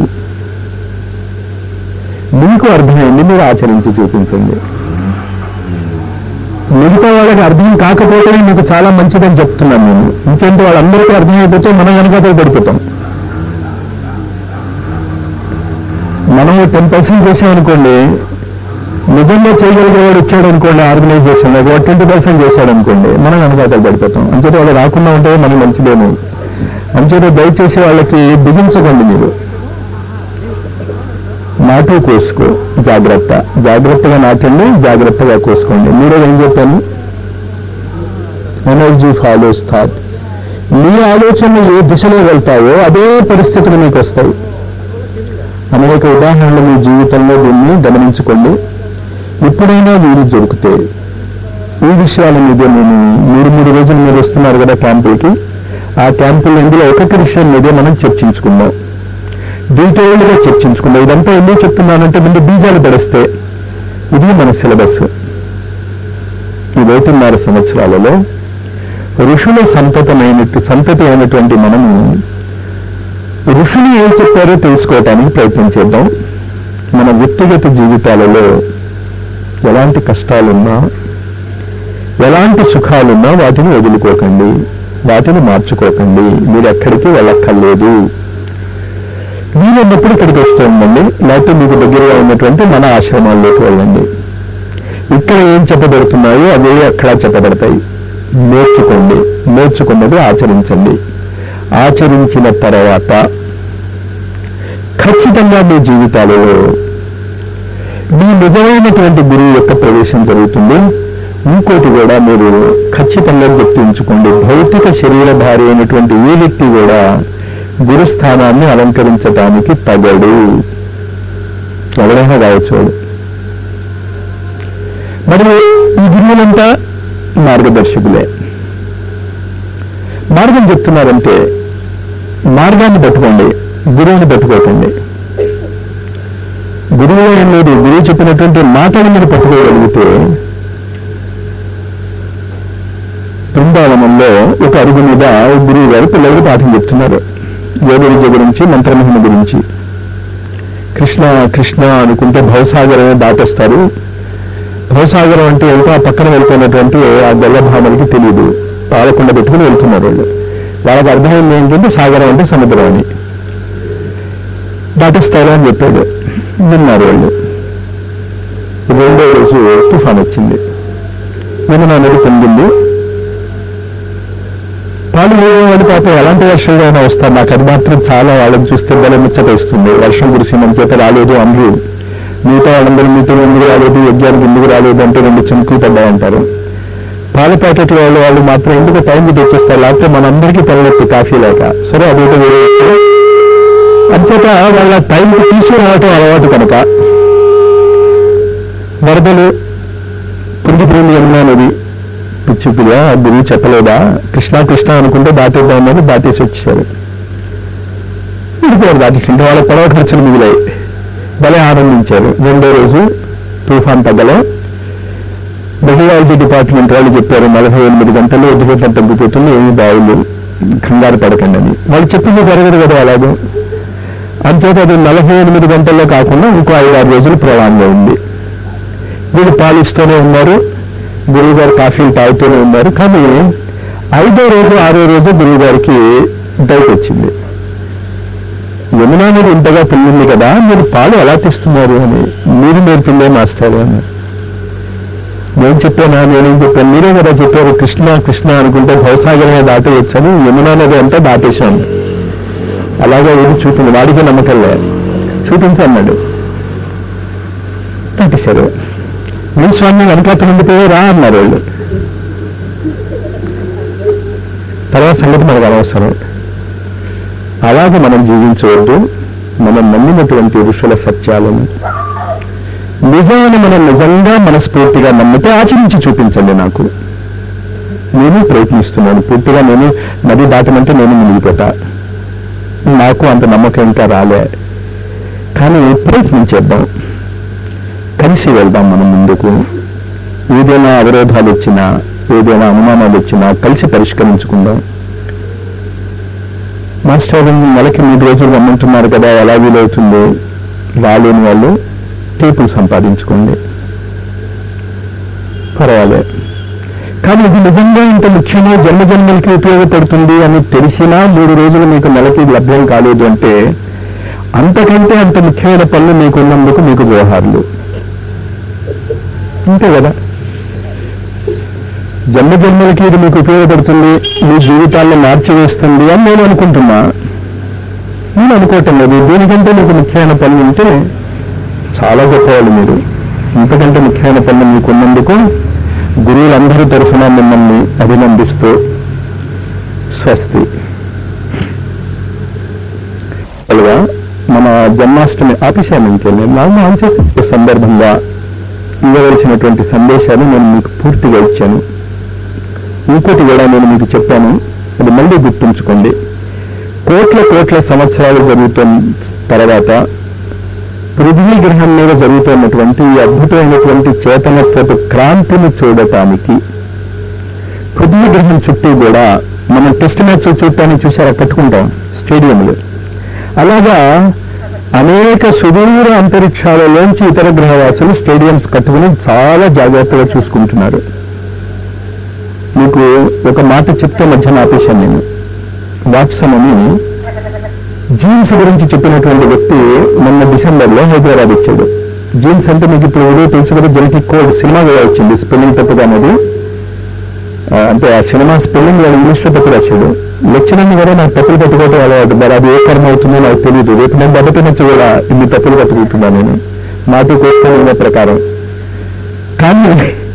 మీకు అర్థమైంది మీరు ఆచరించి చూపించండి మిగతా వాళ్ళకి అర్థం కాకపోతే మీకు చాలా మంచిదని చెప్తున్నాను నేను ఇంకేంటి వాళ్ళందరికీ అర్థమైపోతే మనం వెనకాల పడిపోతాం మనం టెన్ పర్సెంట్ చేసామనుకోండి నిజంగా చేయగలిగేవాడు వచ్చాడు అనుకోండి ఆర్గనైజేషన్ వాడు ట్వంటీ పర్సెంట్ చేశాడు అనుకోండి మనం వెనకాతలు పడిపోతాం అంచేత వాళ్ళు రాకుండా ఉంటే మనకి మంచిదేమో అంచేత దయచేసి వాళ్ళకి బిగించకండి మీరు నాటు కోసుకో జాగ్రత్త జాగ్రత్తగా నాటండి జాగ్రత్తగా కోసుకోండి మూడోది ఏం చెప్పాను ఎనర్జీ ఫాలోస్ థాట్ మీ ఆలోచనలు ఏ దిశలో వెళ్తాయో అదే పరిస్థితులు మీకు వస్తాయి అనేక ఉదాహరణలు మీ జీవితంలో దీన్ని గమనించుకోండి ఎప్పుడైనా వీలు దొరికితే ఈ విషయాల మీద నేను మూడు మూడు రోజులు మీరు వస్తున్నారు కదా క్యాంపులకి ఆ క్యాంపుల ఇందులో ఒక్కొక్క విషయం మీదే మనం చర్చించుకుందాం డీటెయిల్డ్గా చర్చించుకుందాం ఇదంతా ఎందుకు చెప్తున్నానంటే ముందు బీజాలు పడిస్తే ఇది మన సిలబస్ ఈ ఒకటిన్నర సంవత్సరాలలో ఋషుల సంతతమైనట్టు సంతతి అయినటువంటి మనము ఋషులు ఏం చెప్పారో తెలుసుకోవటానికి ప్రయత్నం చేద్దాం మన వ్యక్తిగత జీవితాలలో ఎలాంటి కష్టాలున్నా ఎలాంటి సుఖాలున్నా వాటిని వదులుకోకండి వాటిని మార్చుకోకండి మీరు ఎక్కడికి వెళ్ళక్కర్లేదు వీలున్నప్పుడు ఇక్కడికి వస్తూ ఉండండి లేకపోతే మీకు దగ్గరగా ఉన్నటువంటి మన ఆశ్రమాల్లోకి వెళ్ళండి ఇక్కడ ఏం చెప్పబడుతున్నాయో అవే అక్కడ చెప్పబడతాయి నేర్చుకోండి నేర్చుకున్నది ఆచరించండి ఆచరించిన తర్వాత ఖచ్చితంగా మీ జీవితాలలో మీ నిజమైనటువంటి గురువు యొక్క ప్రవేశం జరుగుతుంది ఇంకోటి కూడా మీరు ఖచ్చితంగా గుర్తుంచుకోండి భౌతిక శరీరధారి అయినటువంటి ఏ వ్యక్తి కూడా గురుస్థానాన్ని అలంకరించడానికి తగడు ఎవరైనా కావచ్చు వాడు మరి ఈ గురువులంతా మార్గదర్శకులే మార్గం చెప్తున్నారంటే మార్గాన్ని పట్టుకోండి గురువుని పట్టుకోకండి గురువు ఏం లేదు గురువు చెప్పినటువంటి మాటలు మీరు పట్టుకోగలిగితే బృందావనంలో ఒక అరుగు మీద ఒక గురువు గారు పిల్లలకు పాఠం చెప్తున్నారు యోగ విద్య గురించి మంత్రమహిమ గురించి కృష్ణ కృష్ణ అనుకుంటే భవసాగరమే దాటేస్తారు భవసాగరం అంటే ఏంటో ఆ పక్కన వెళ్తున్నటువంటి ఆ గొల్లభామలకి తెలియదు పాలకుండా పెట్టుకుని వెళ్తున్నారు వాళ్ళు వాళ్ళకి అర్థమైంది ఏంటంటే సాగరం అంటే సముద్రం అని దాటిస్తారు అని చెప్పాడు విన్నారు వాళ్ళు రెండో రోజు తుఫాన్ వచ్చింది యమునా నది పొందింది పాలు వాళ్ళు పాపం ఎలాంటి వర్షాలైనా వస్తారు నాకు అది మాత్రం చాలా వాళ్ళని చూస్తే బలం ముచ్చటేస్తుంది వర్షం కురిసిందని చేత రాలేదు అందరూ మిగతా వాళ్ళందరూ మీతో ఎందుకు రాలేదు యజ్ఞానికి ఎందుకు రాలేదు అంటే రెండు చినుకులు పడ్డాయంటారు పాల ప్యాకెట్ల వాళ్ళు వాళ్ళు మాత్రం ఎందుకు టైంకి తెచ్చేస్తారు లేకపోతే మనందరికీ తలనొప్పి కాఫీ లేక సరే అదొక వేరే విషయం. అంచేత వాళ్ళ టైంకి తీసుకురావటం అలవాటు కనుక వరదలు పురిగిపోయింది యమునా నది పిచ్చిపిగా గురువు చెప్పలేదా కృష్ణ కృష్ణ అనుకుంటే దాటేద్దామని దాటేసి వచ్చేసారు విడిపోయారు దాటేసి ఇంకా వాళ్ళ పొడవ ఖర్చులు మిగిలాయి భలే ఆనందించారు రెండో రోజు తుఫాన్ తగ్గలే మెటీరియాలజీ డిపార్ట్మెంట్ వాళ్ళు చెప్పారు నలభై ఎనిమిది గంటల్లో ఉద్యోగం తగ్గిపోతుంది ఏమి బావులు కంగారు పడకండి అని వాళ్ళు చెప్పింది జరగదు కదా అలాగే అంచేత అది నలభై ఎనిమిది గంటల్లో కాకుండా ఇంకో ఐదు ఆరు రోజులు ప్రయాణంలో ఉంది వీళ్ళు పాలిస్తూనే ఉన్నారు గురువు గారు కాఫీలు తాగుతూనే ఉన్నారు కానీ ఐదో రోజు ఆరో రోజు గురువు గారికి డౌట్ వచ్చింది యమునా నది ఇంతగా పిల్లింది కదా మీరు పాలు ఎలా తీస్తున్నారు అని మీరు నేర్పిందే మాస్టర్ అని నేను చెప్పానా నేనేం చెప్పాను మీరే కదా చెప్పారు కృష్ణ కృష్ణ అనుకుంటే భవసాగరమే దాటేయచ్చని యమునా నది అంతా దాటేశాను అలాగే ఏది చూపింది వాడికి నమ్మకంలే చూపించన్నాడు దాటేశారు మీ స్వామి వెనకాత ఉండిపోయి రా అన్నారు వాళ్ళు తర్వాత సంగతి మనకు అనవసరం అలాగే మనం జీవించవద్దు మనం నమ్మినటువంటి ఋషుల సత్యాలను నిజాన్ని మనం నిజంగా మనస్ఫూర్తిగా నమ్మితే ఆచరించి చూపించండి నాకు నేను ప్రయత్నిస్తున్నాను పూర్తిగా నేను నది దాటమంటే నేను మునిగిపోతా నాకు అంత నమ్మకం ఇంకా రాలే కానీ ప్రయత్నించేద్దాం కలిసి వెళ్దాం మనం ముందుకు ఏదైనా అవరోధాలు వచ్చినా ఏదైనా అనుమానాలు వచ్చినా కలిసి పరిష్కరించుకుందాం మాస్టర్ నెలకి మూడు రోజులు రమ్మంటున్నారు కదా ఎలా వీలవుతుంది రాలేని వాళ్ళు టేపులు సంపాదించుకోండి పర్వాలే కానీ ఇది నిజంగా ఇంత ముఖ్యమో జన్మ జన్మలకి ఉపయోగపడుతుంది అని తెలిసినా మూడు రోజులు మీకు నెలకి లభ్యం కాలేదు అంటే అంతకంటే అంత ముఖ్యమైన పనులు మీకు ఉన్నందుకు మీకు జోహార్లు అంతే కదా జన్మ జన్మలకి ఇది మీకు ఉపయోగపడుతుంది మీ జీవితాన్ని మార్చివేస్తుంది అని నేను అనుకుంటున్నా నేను అనుకోవటం లేదు దీనికంటే మీకు ముఖ్యమైన పనులు ఉంటే చాలా గొప్పవాళ్ళు మీరు ఇంతకంటే ముఖ్యమైన పనులు మీకు ఉన్నందుకు గురువులందరి తరఫున మిమ్మల్ని అభినందిస్తూ స్వస్తి అలాగా మన జన్మాష్టమి ఆపిశాను ఇంకేం నాకు ఆన్ చేస్తే సందర్భంగా ఇవ్వవలసినటువంటి సందేశాలు నేను మీకు పూర్తిగా ఇచ్చాను ఇంకోటి కూడా నేను మీకు చెప్పాను అది మళ్ళీ గుర్తుంచుకోండి కోట్ల కోట్ల సంవత్సరాలు జరుగుతున్న తర్వాత పృథ్వీ గ్రహం మీద జరుగుతున్నటువంటి ఈ అద్భుతమైనటువంటి చేతనత్వపు క్రాంతిని చూడటానికి పృథ్వీ గ్రహం చుట్టూ కూడా మనం టెస్ట్ మ్యాచ్ చూడటానికి చూసారా కట్టుకుంటాం స్టేడియంలో అలాగా అనేక సుదూర అంతరిక్షాలలోంచి ఇతర గ్రహవాసులు స్టేడియంస్ కట్టుకుని చాలా జాగ్రత్తగా చూసుకుంటున్నారు మీకు ఒక మాట చెప్తే మధ్యన ఆపేశాను నేను వాట్సన్ అని జీన్స్ గురించి చెప్పినటువంటి వ్యక్తి మొన్న డిసెంబర్లో హైదరాబాద్ వచ్చాడు జీన్స్ అంటే మీకు ఇప్పుడు ఏదో తెలుసు కదా జెనెటిక్ కోడ్ సినిమా కూడా వచ్చింది స్పెల్లింగ్ తప్పుగా అనేది ఆ, అంటే ఆ సినిమా స్పెల్లింగ్ వాడు ఇంగ్లీష్లో తప్పు రాశాడు లెక్చరర్ని కూడా నాకు తప్పులు పెట్టుకోవటం అలవాటు మరి అది ఏ కర్మ అవుతుందో నాకు తెలియదు రేపు నేను దెబ్బతినొచ్చు కూడా ఇన్ని తప్పులు పెట్టుకుంటున్నా నేను మాటి కోసుకునే ప్రకారం కానీ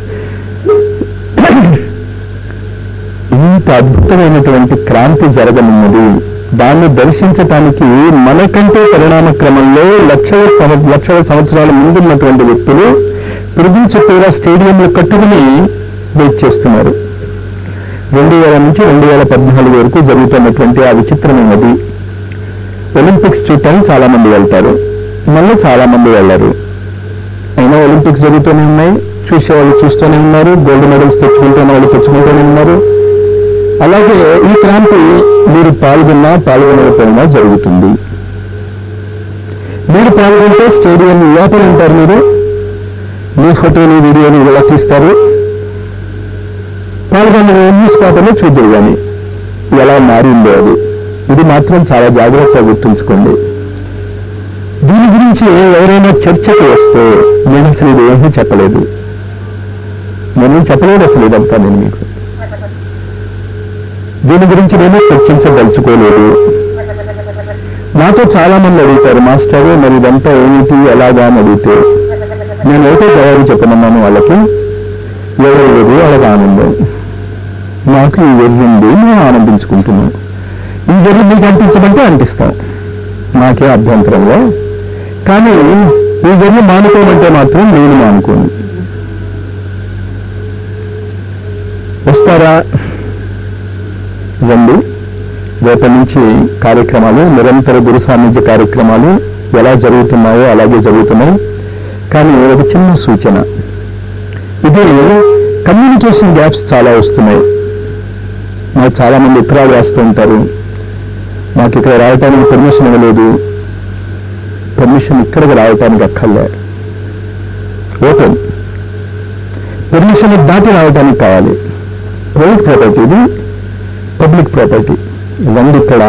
ఇంత అద్భుతమైనటువంటి క్రాంతి జరగనున్నది దాన్ని దర్శించటానికి మనకంటే పరిణామ క్రమంలో లక్షల సంవ లక్షల సంవత్సరాల ముందున్నటువంటి వ్యక్తులు పృథ్వీ చుట్టూరా స్టేడియంలు కట్టుకుని వెయిట్ చేస్తున్నారు రెండు వేల నుంచి రెండు వేల పద్నాలుగు వరకు జరుగుతున్నటువంటి ఆ విచిత్రమైనది ఒలింపిక్స్ చూడటానికి చాలా మంది వెళ్తారు మళ్ళీ చాలా మంది వెళ్ళరు అయినా ఒలింపిక్స్ జరుగుతూనే ఉన్నాయి చూసేవాళ్ళు చూస్తూనే ఉన్నారు గోల్డ్ మెడల్స్ తెచ్చుకుంటున్న వాళ్ళు తెచ్చుకుంటూనే ఉన్నారు అలాగే ఈ క్రాంతి మీరు పాల్గొన్నా పాల్గొనకపోయినా జరుగుతుంది మీరు పాల్గొంటే స్టేడియం లోపల ఉంటారు మీరు మీ ఫోటోలు వీడియోలు ఇలా తీస్తారు పాల్గొన్న న్యూస్ పేపర్లో చూద్దరు కానీ ఎలా మారిందో అది ఇది మాత్రం చాలా జాగ్రత్తగా గుర్తుంచుకోండి దీని గురించి ఎవరైనా చర్చకు వస్తే నేను అసలు ఇది ఏమీ చెప్పలేదు నేనేం చెప్పలేదు అసలు ఇదంతా నేను మీకు దీని గురించి నేను చర్చించదలుచుకోలేదు నాతో చాలా మంది అడుగుతారు మాస్టర్ మరి ఇదంతా ఏమిటి ఎలాగా అని అడిగితే నేను అయితే జవాబు చెప్పమన్నాను వాళ్ళకి ఎవరు లేదు వాళ్ళకి ఆనందం నాకు ఈ వెర్రి ఉంది మేము ఆనందించుకుంటున్నాం ఈ వెర్రి మీకు అంటించమంటే అంటిస్తాం నాకే అభ్యంతరంలో కానీ ఈ వెర్రి మానుకోమంటే మాత్రం నేను మానుకోను వస్తారా రండి రేపటి నుంచి కార్యక్రమాలు నిరంతర గురు సాన్నిధ్య కార్యక్రమాలు ఎలా జరుగుతున్నాయో అలాగే జరుగుతున్నాయి కానీ ఒక చిన్న సూచన ఇది కమ్యూనికేషన్ గ్యాప్స్ చాలా వస్తున్నాయి నాకు చాలా మంది ఉత్తరాలు రాస్తూ ఉంటారు మాకు ఇక్కడ రావటానికి పర్మిషన్ ఇవ్వలేదు పర్మిషన్ ఇక్కడికి రావటానికి అక్కర్లే ఓపెన్ పర్మిషన్ దాటి రావటానికి కావాలి ప్రైవేట్ ప్రాపర్టీ ఇది పబ్లిక్ ప్రాపర్టీ రండి ఇక్కడ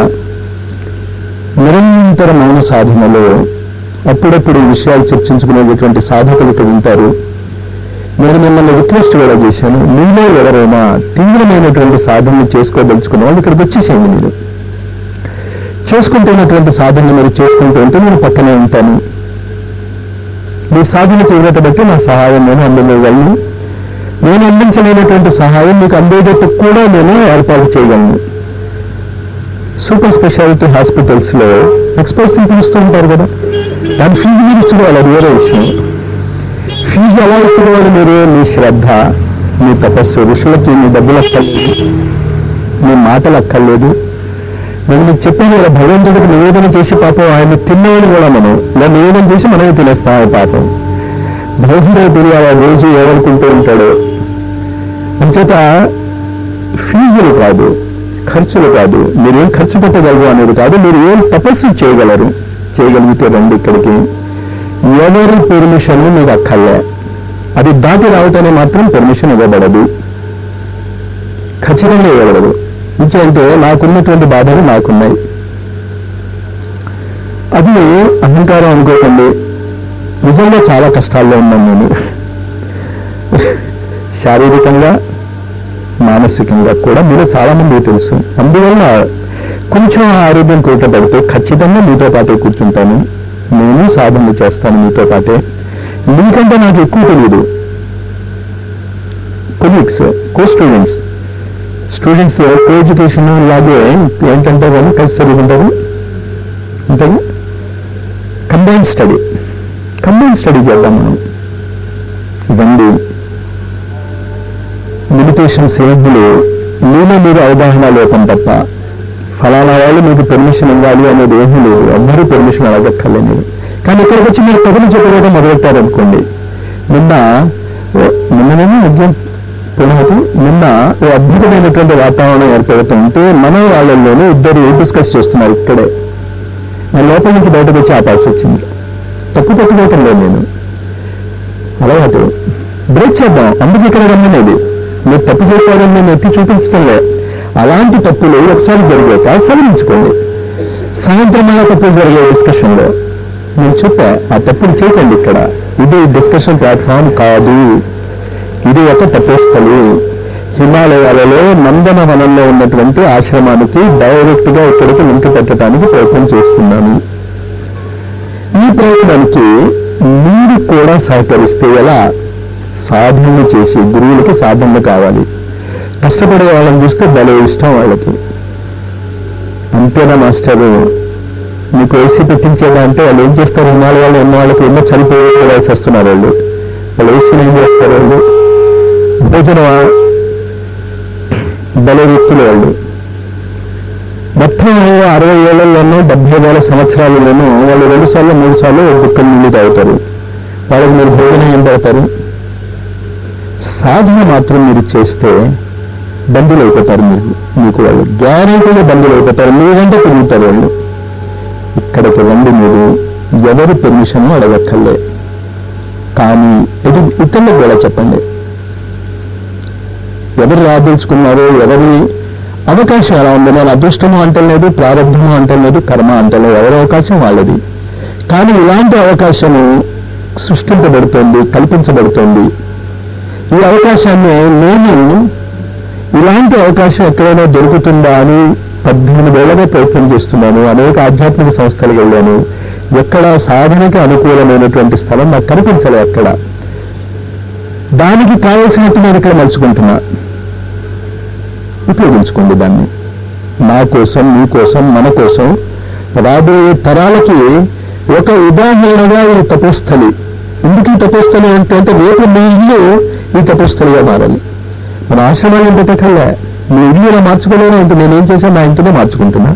నిరంతర మౌన సాధనలో అప్పుడప్పుడు ఈ విషయాలు చర్చించుకునేటటువంటి సాధకులు ఇక్కడ ఉంటారు నేను మిమ్మల్ని రిక్వెస్ట్ కూడా చేశాను మీలో ఎవరైనా తీవ్రమైనటువంటి సాధనలు చేసుకోదలుచుకున్న వాళ్ళు ఇక్కడికి వచ్చేసేయండి మీరు చేసుకుంటున్నటువంటి సాధన మీరు చేసుకుంటూ ఉంటే నేను పక్కనే ఉంటాను మీ సాధన తీవ్రత బట్టి నా సహాయం నేను అందజేయగలను నేను అందించలేనటువంటి సహాయం మీకు అందేటట్టు కూడా నేను ఏర్పాటు చేయగలను సూపర్ స్పెషాలిటీ హాస్పిటల్స్ లో ఎక్స్పర్ట్స్ పిలుస్తూ ఉంటారు కదా దాని ఫీజు మీరు ఇచ్చుకోవాలి అది వేరే విషయం ఫీజు ఎలా ఇచ్చుకోవాలి మీరు మీ శ్రద్ధ మీ తపస్సు ఋషులకి మీ డబ్బులు అక్కర్లేదు మీ మాటలు అక్కర్లేదు నేను మీకు చెప్పాను కదా భగవంతుడికి నివేదన చేసి పాపం ఆయన తిన్నవాడు కూడా మనం ఇలా నివేదన చేసి మనమే తినేస్తాం ఆ పాపం భగవంతుడు తెలియాలి ఆ రోజు ఏమనుకుంటూ ఉంటాడో అంచేత ఫీజులు కాదు ఖర్చులు కాదు మీరు ఏం ఖర్చు పెట్టగలరు అనేది కాదు మీరు ఏం తపస్సు చేయగలరు చేయగలిగితే రండి ఇక్కడికి ఎవరి పెర్మిషన్ మీకు అక్కర్లే అది దాటి రావటానికి మాత్రం పెర్మిషన్ ఇవ్వబడదు ఖచ్చితంగా ఇవ్వబడదు అంటే నాకున్నటువంటి బాధలు నాకున్నాయి అది అహంకారం అనుకోకండి నిజంగా చాలా కష్టాల్లో ఉన్నాను నేను శారీరకంగా మానసికంగా కూడా మీరు చాలా మంది తెలుసు అందువల్ల కొంచెం ఆరోగ్యం కూటపడితే ఖచ్చితంగా మీతో పాటే కూర్చుంటాను నేను సాధనలు చేస్తాను మీతో పాటే మీకంటే నాకు ఎక్కువ తెలియదు colleagues co students students co education లాగే ఏంటంటే వాళ్ళు కలిసి చదువుకుంటారు అంతేగా కంబైన్ స్టడీ కంబైన్ స్టడీ చేద్దాం మనం ఇవన్నీ మెడిటేషన్ సేవలు మీలో మీరు అవగాహన లోపం తప్ప ఫలానా వాళ్ళు మీకు పెర్మిషన్ ఇవ్వాలి అనేది ఏమీ లేదు అందరూ పెర్మిషన్ అడగక్కర్లే మీరు కానీ ఇక్కడికి వచ్చి మీరు కథలు చెప్పుకోవడం మొదలెట్టారనుకోండి నిన్న ఓ- నిన్ననేమో ఉద్యమం పునఃతి నిన్న ఓ అద్భుతమైనటువంటి వాతావరణం ఏర్పడుతుంటే మన వాళ్ళల్లోనే ఇద్దరు డిస్కస్ చేస్తున్నారు ఇక్కడే నేను లోపల నుంచి బయటకు వచ్చి ఆపాల్సి వచ్చింది తప్పు తప్పుకోవటం లేదు నేను అలవాటు బ్రేక్ చేద్దాం అందుకు ఇక్కడ రమ్మనేది మీరు తప్పు చేశారని నేను ఎత్తి చూపించడం లే అలాంటి తప్పులు ఒకసారి జరిగాక సవరించుకోండి సాయంత్రం మళ్ళా తప్పులు జరిగే డిస్కషన్లో నేను చెప్పా ఆ తప్పులు చేయకండి ఇక్కడ ఇది డిస్కషన్ ప్లాట్ఫామ్ కాదు ఇది ఒక తపోస్థలి హిమాలయాలలో నందనవనంలో ఉన్నటువంటి ఆశ్రమానికి డైరెక్ట్ గా ఇక్కడికి లింక్ పెట్టడానికి ప్రయత్నం చేస్తున్నాను ఈ ప్రయత్నానికి మీరు కూడా సహకరిస్తే ఎలా సాధనలు చేసి గురువులకి సాధనలు కావాలి కష్టపడే వాళ్ళని చూస్తే భలే ఇష్టం వాళ్ళకి అంతేనా మాస్టర్ మీకు ఏసీ పెట్టించేదా అంటే వాళ్ళు ఏం చేస్తారు ఇన్నాళ్ళ వాళ్ళు ఉన్న వాళ్ళకి ఎన్నో చనిపోయి కూడా చేస్తున్నారు వాళ్ళు వాళ్ళు ఏసీలు ఏం చేస్తారు వాళ్ళు భోజనమా భలే వ్యక్తులు వాళ్ళు మొత్తం అరవై ఏళ్లలోనూ డెబ్బై వేల సంవత్సరాలలోనూ వాళ్ళు రెండు సార్లు మూడు సార్లు గుక్కలు నీళ్ళు తాగుతారు వాళ్ళకి మీరు భోజనం ఏం పెడతారు సాధన మాత్రం మీరు చేస్తే బంధువులు అయిపోతారు మీరు మీకు వాళ్ళు గ్యారంటీగా బంధువులు అయిపోతారు మీరంటే తిరుగుతారు వాళ్ళు ఇక్కడికి రండి మీరు ఎవరి పెర్మిషన్ అడగక్కర్లే కానీ ఇది ఇతరులకు కూడా చెప్పండి ఎవరు రాదలుచుకున్నారో ఎవరి అవకాశం ఎలా ఉంది నేను అదృష్టము అంటలేదు ప్రారంభము అంటలేదు కర్మ అంటలేదు ఎవరి అవకాశం వాళ్ళది కానీ ఇలాంటి అవకాశము సృష్టించబడుతోంది కల్పించబడుతోంది ఈ అవకాశాన్ని నేను ఇలాంటి అవకాశం ఎక్కడైనా దొరుకుతుందా అని పద్దెనిమిది ఏళ్ళగా ప్రయత్నం చేస్తున్నాను అనేక ఆధ్యాత్మిక సంస్థలకు వెళ్ళాను ఎక్కడ సాధనకి అనుకూలమైనటువంటి స్థలం నాకు కనిపించలే అక్కడ దానికి కావలసినట్టు నేను ఇక్కడ మలుచుకుంటున్నా ఉపయోగించుకోండి దాన్ని నా కోసం మీ కోసం మన కోసం రాబోయే తరాలకి ఒక ఉదాహరణగా ఈ తపోస్థలి ఎందుకు ఈ తపోస్థలి అంటే అంటే రేపు మీ ఇల్లు ఈ తపోస్థలిగా మారాలి మన ఆశ్రమాలు పెట్టకల్లా మీ ఇల్లు ఇలా మార్చుకోలేనే ఉంటుంది నేనేం చేశాను నా ఇంటినే మార్చుకుంటున్నా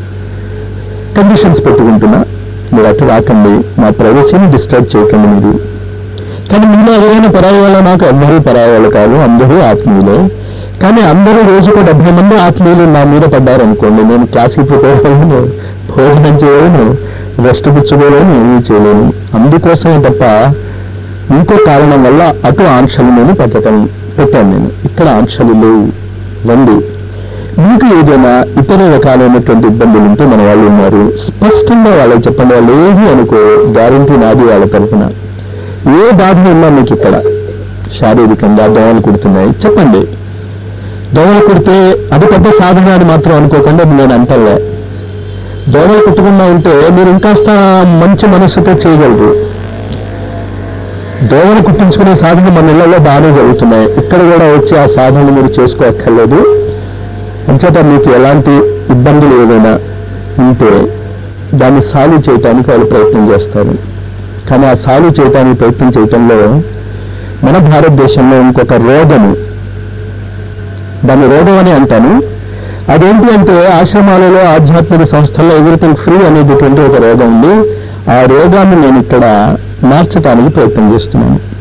కండిషన్స్ పెట్టుకుంటున్నా మీరు అటు రాకండి నా ప్రైవసీని డిస్టర్బ్ చేయకండి మీరు కానీ మీలో ఎవరైనా పరాయి వాళ్ళ నాకు అందరూ పరాయి వాళ్ళు కాదు అందరూ ఆత్మీయులే కానీ అందరూ రోజుకు డెబ్బై మంది ఆత్మీయులు నా మీద పడ్డారు అనుకోండి నేను క్లాస్కి ప్రిపేర్ అవ్వలేను భోజనం చేయలేను రెస్ట్ పుచ్చుకోలేను ఏమీ చేయలేను అందుకోసమే తప్ప ఇంకో కారణం వల్ల అటు ఆంక్షలు నేను పెట్టడం పెట్టాను నేను ఇక్కడ ఆంక్షలు లేవు రండి మీకు ఏదైనా ఇతర రకాలైనటువంటి ఇబ్బందులు ఉంటే మన వాళ్ళు ఉన్నారు స్పష్టంగా వాళ్ళకి చెప్పండి వాళ్ళు ఏమి అనుకో గ్యారంటీ నాది వాళ్ళ తరఫున ఏ బాధ ఉన్నా మీకు ఇక్కడ శారీరకంగా దోమలు కుడుతున్నాయి చెప్పండి దోమలు కుడితే అది పెద్ద సాధన అని మాత్రం అనుకోకుండా అది నేను అంటలే దోమలు కుట్టకుండా ఉంటే మీరు ఇంకాస్త మంచి మనస్సుతో చేయగలరు దోమలు కుట్టించుకునే సాధన మన ఇళ్లలో బాగానే జరుగుతున్నాయి ఇక్కడ కూడా వచ్చి ఆ సాధనలు మీరు చేసుకోక్కర్లేదు అంచేత మీకు ఎలాంటి ఇబ్బందులు ఏదైనా ఉంటే దాన్ని సాల్వ్ చేయటానికి వాళ్ళు ప్రయత్నం చేస్తారు కానీ ఆ సాల్వ్ చేయటానికి ప్రయత్నం చేయటంలో మన భారతదేశంలో ఇంకొక రోగము దాన్ని రోగం అని అంటాను అదేంటి అంటే ఆశ్రమాలలో ఆధ్యాత్మిక సంస్థల్లో ఎవ్రీథింగ్ ఫ్రీ అనేటటువంటి ఒక రోగం ఉంది ఆ రోగాన్ని నేను ఇక్కడ మార్చడానికి ప్రయత్నం చేస్తున్నాను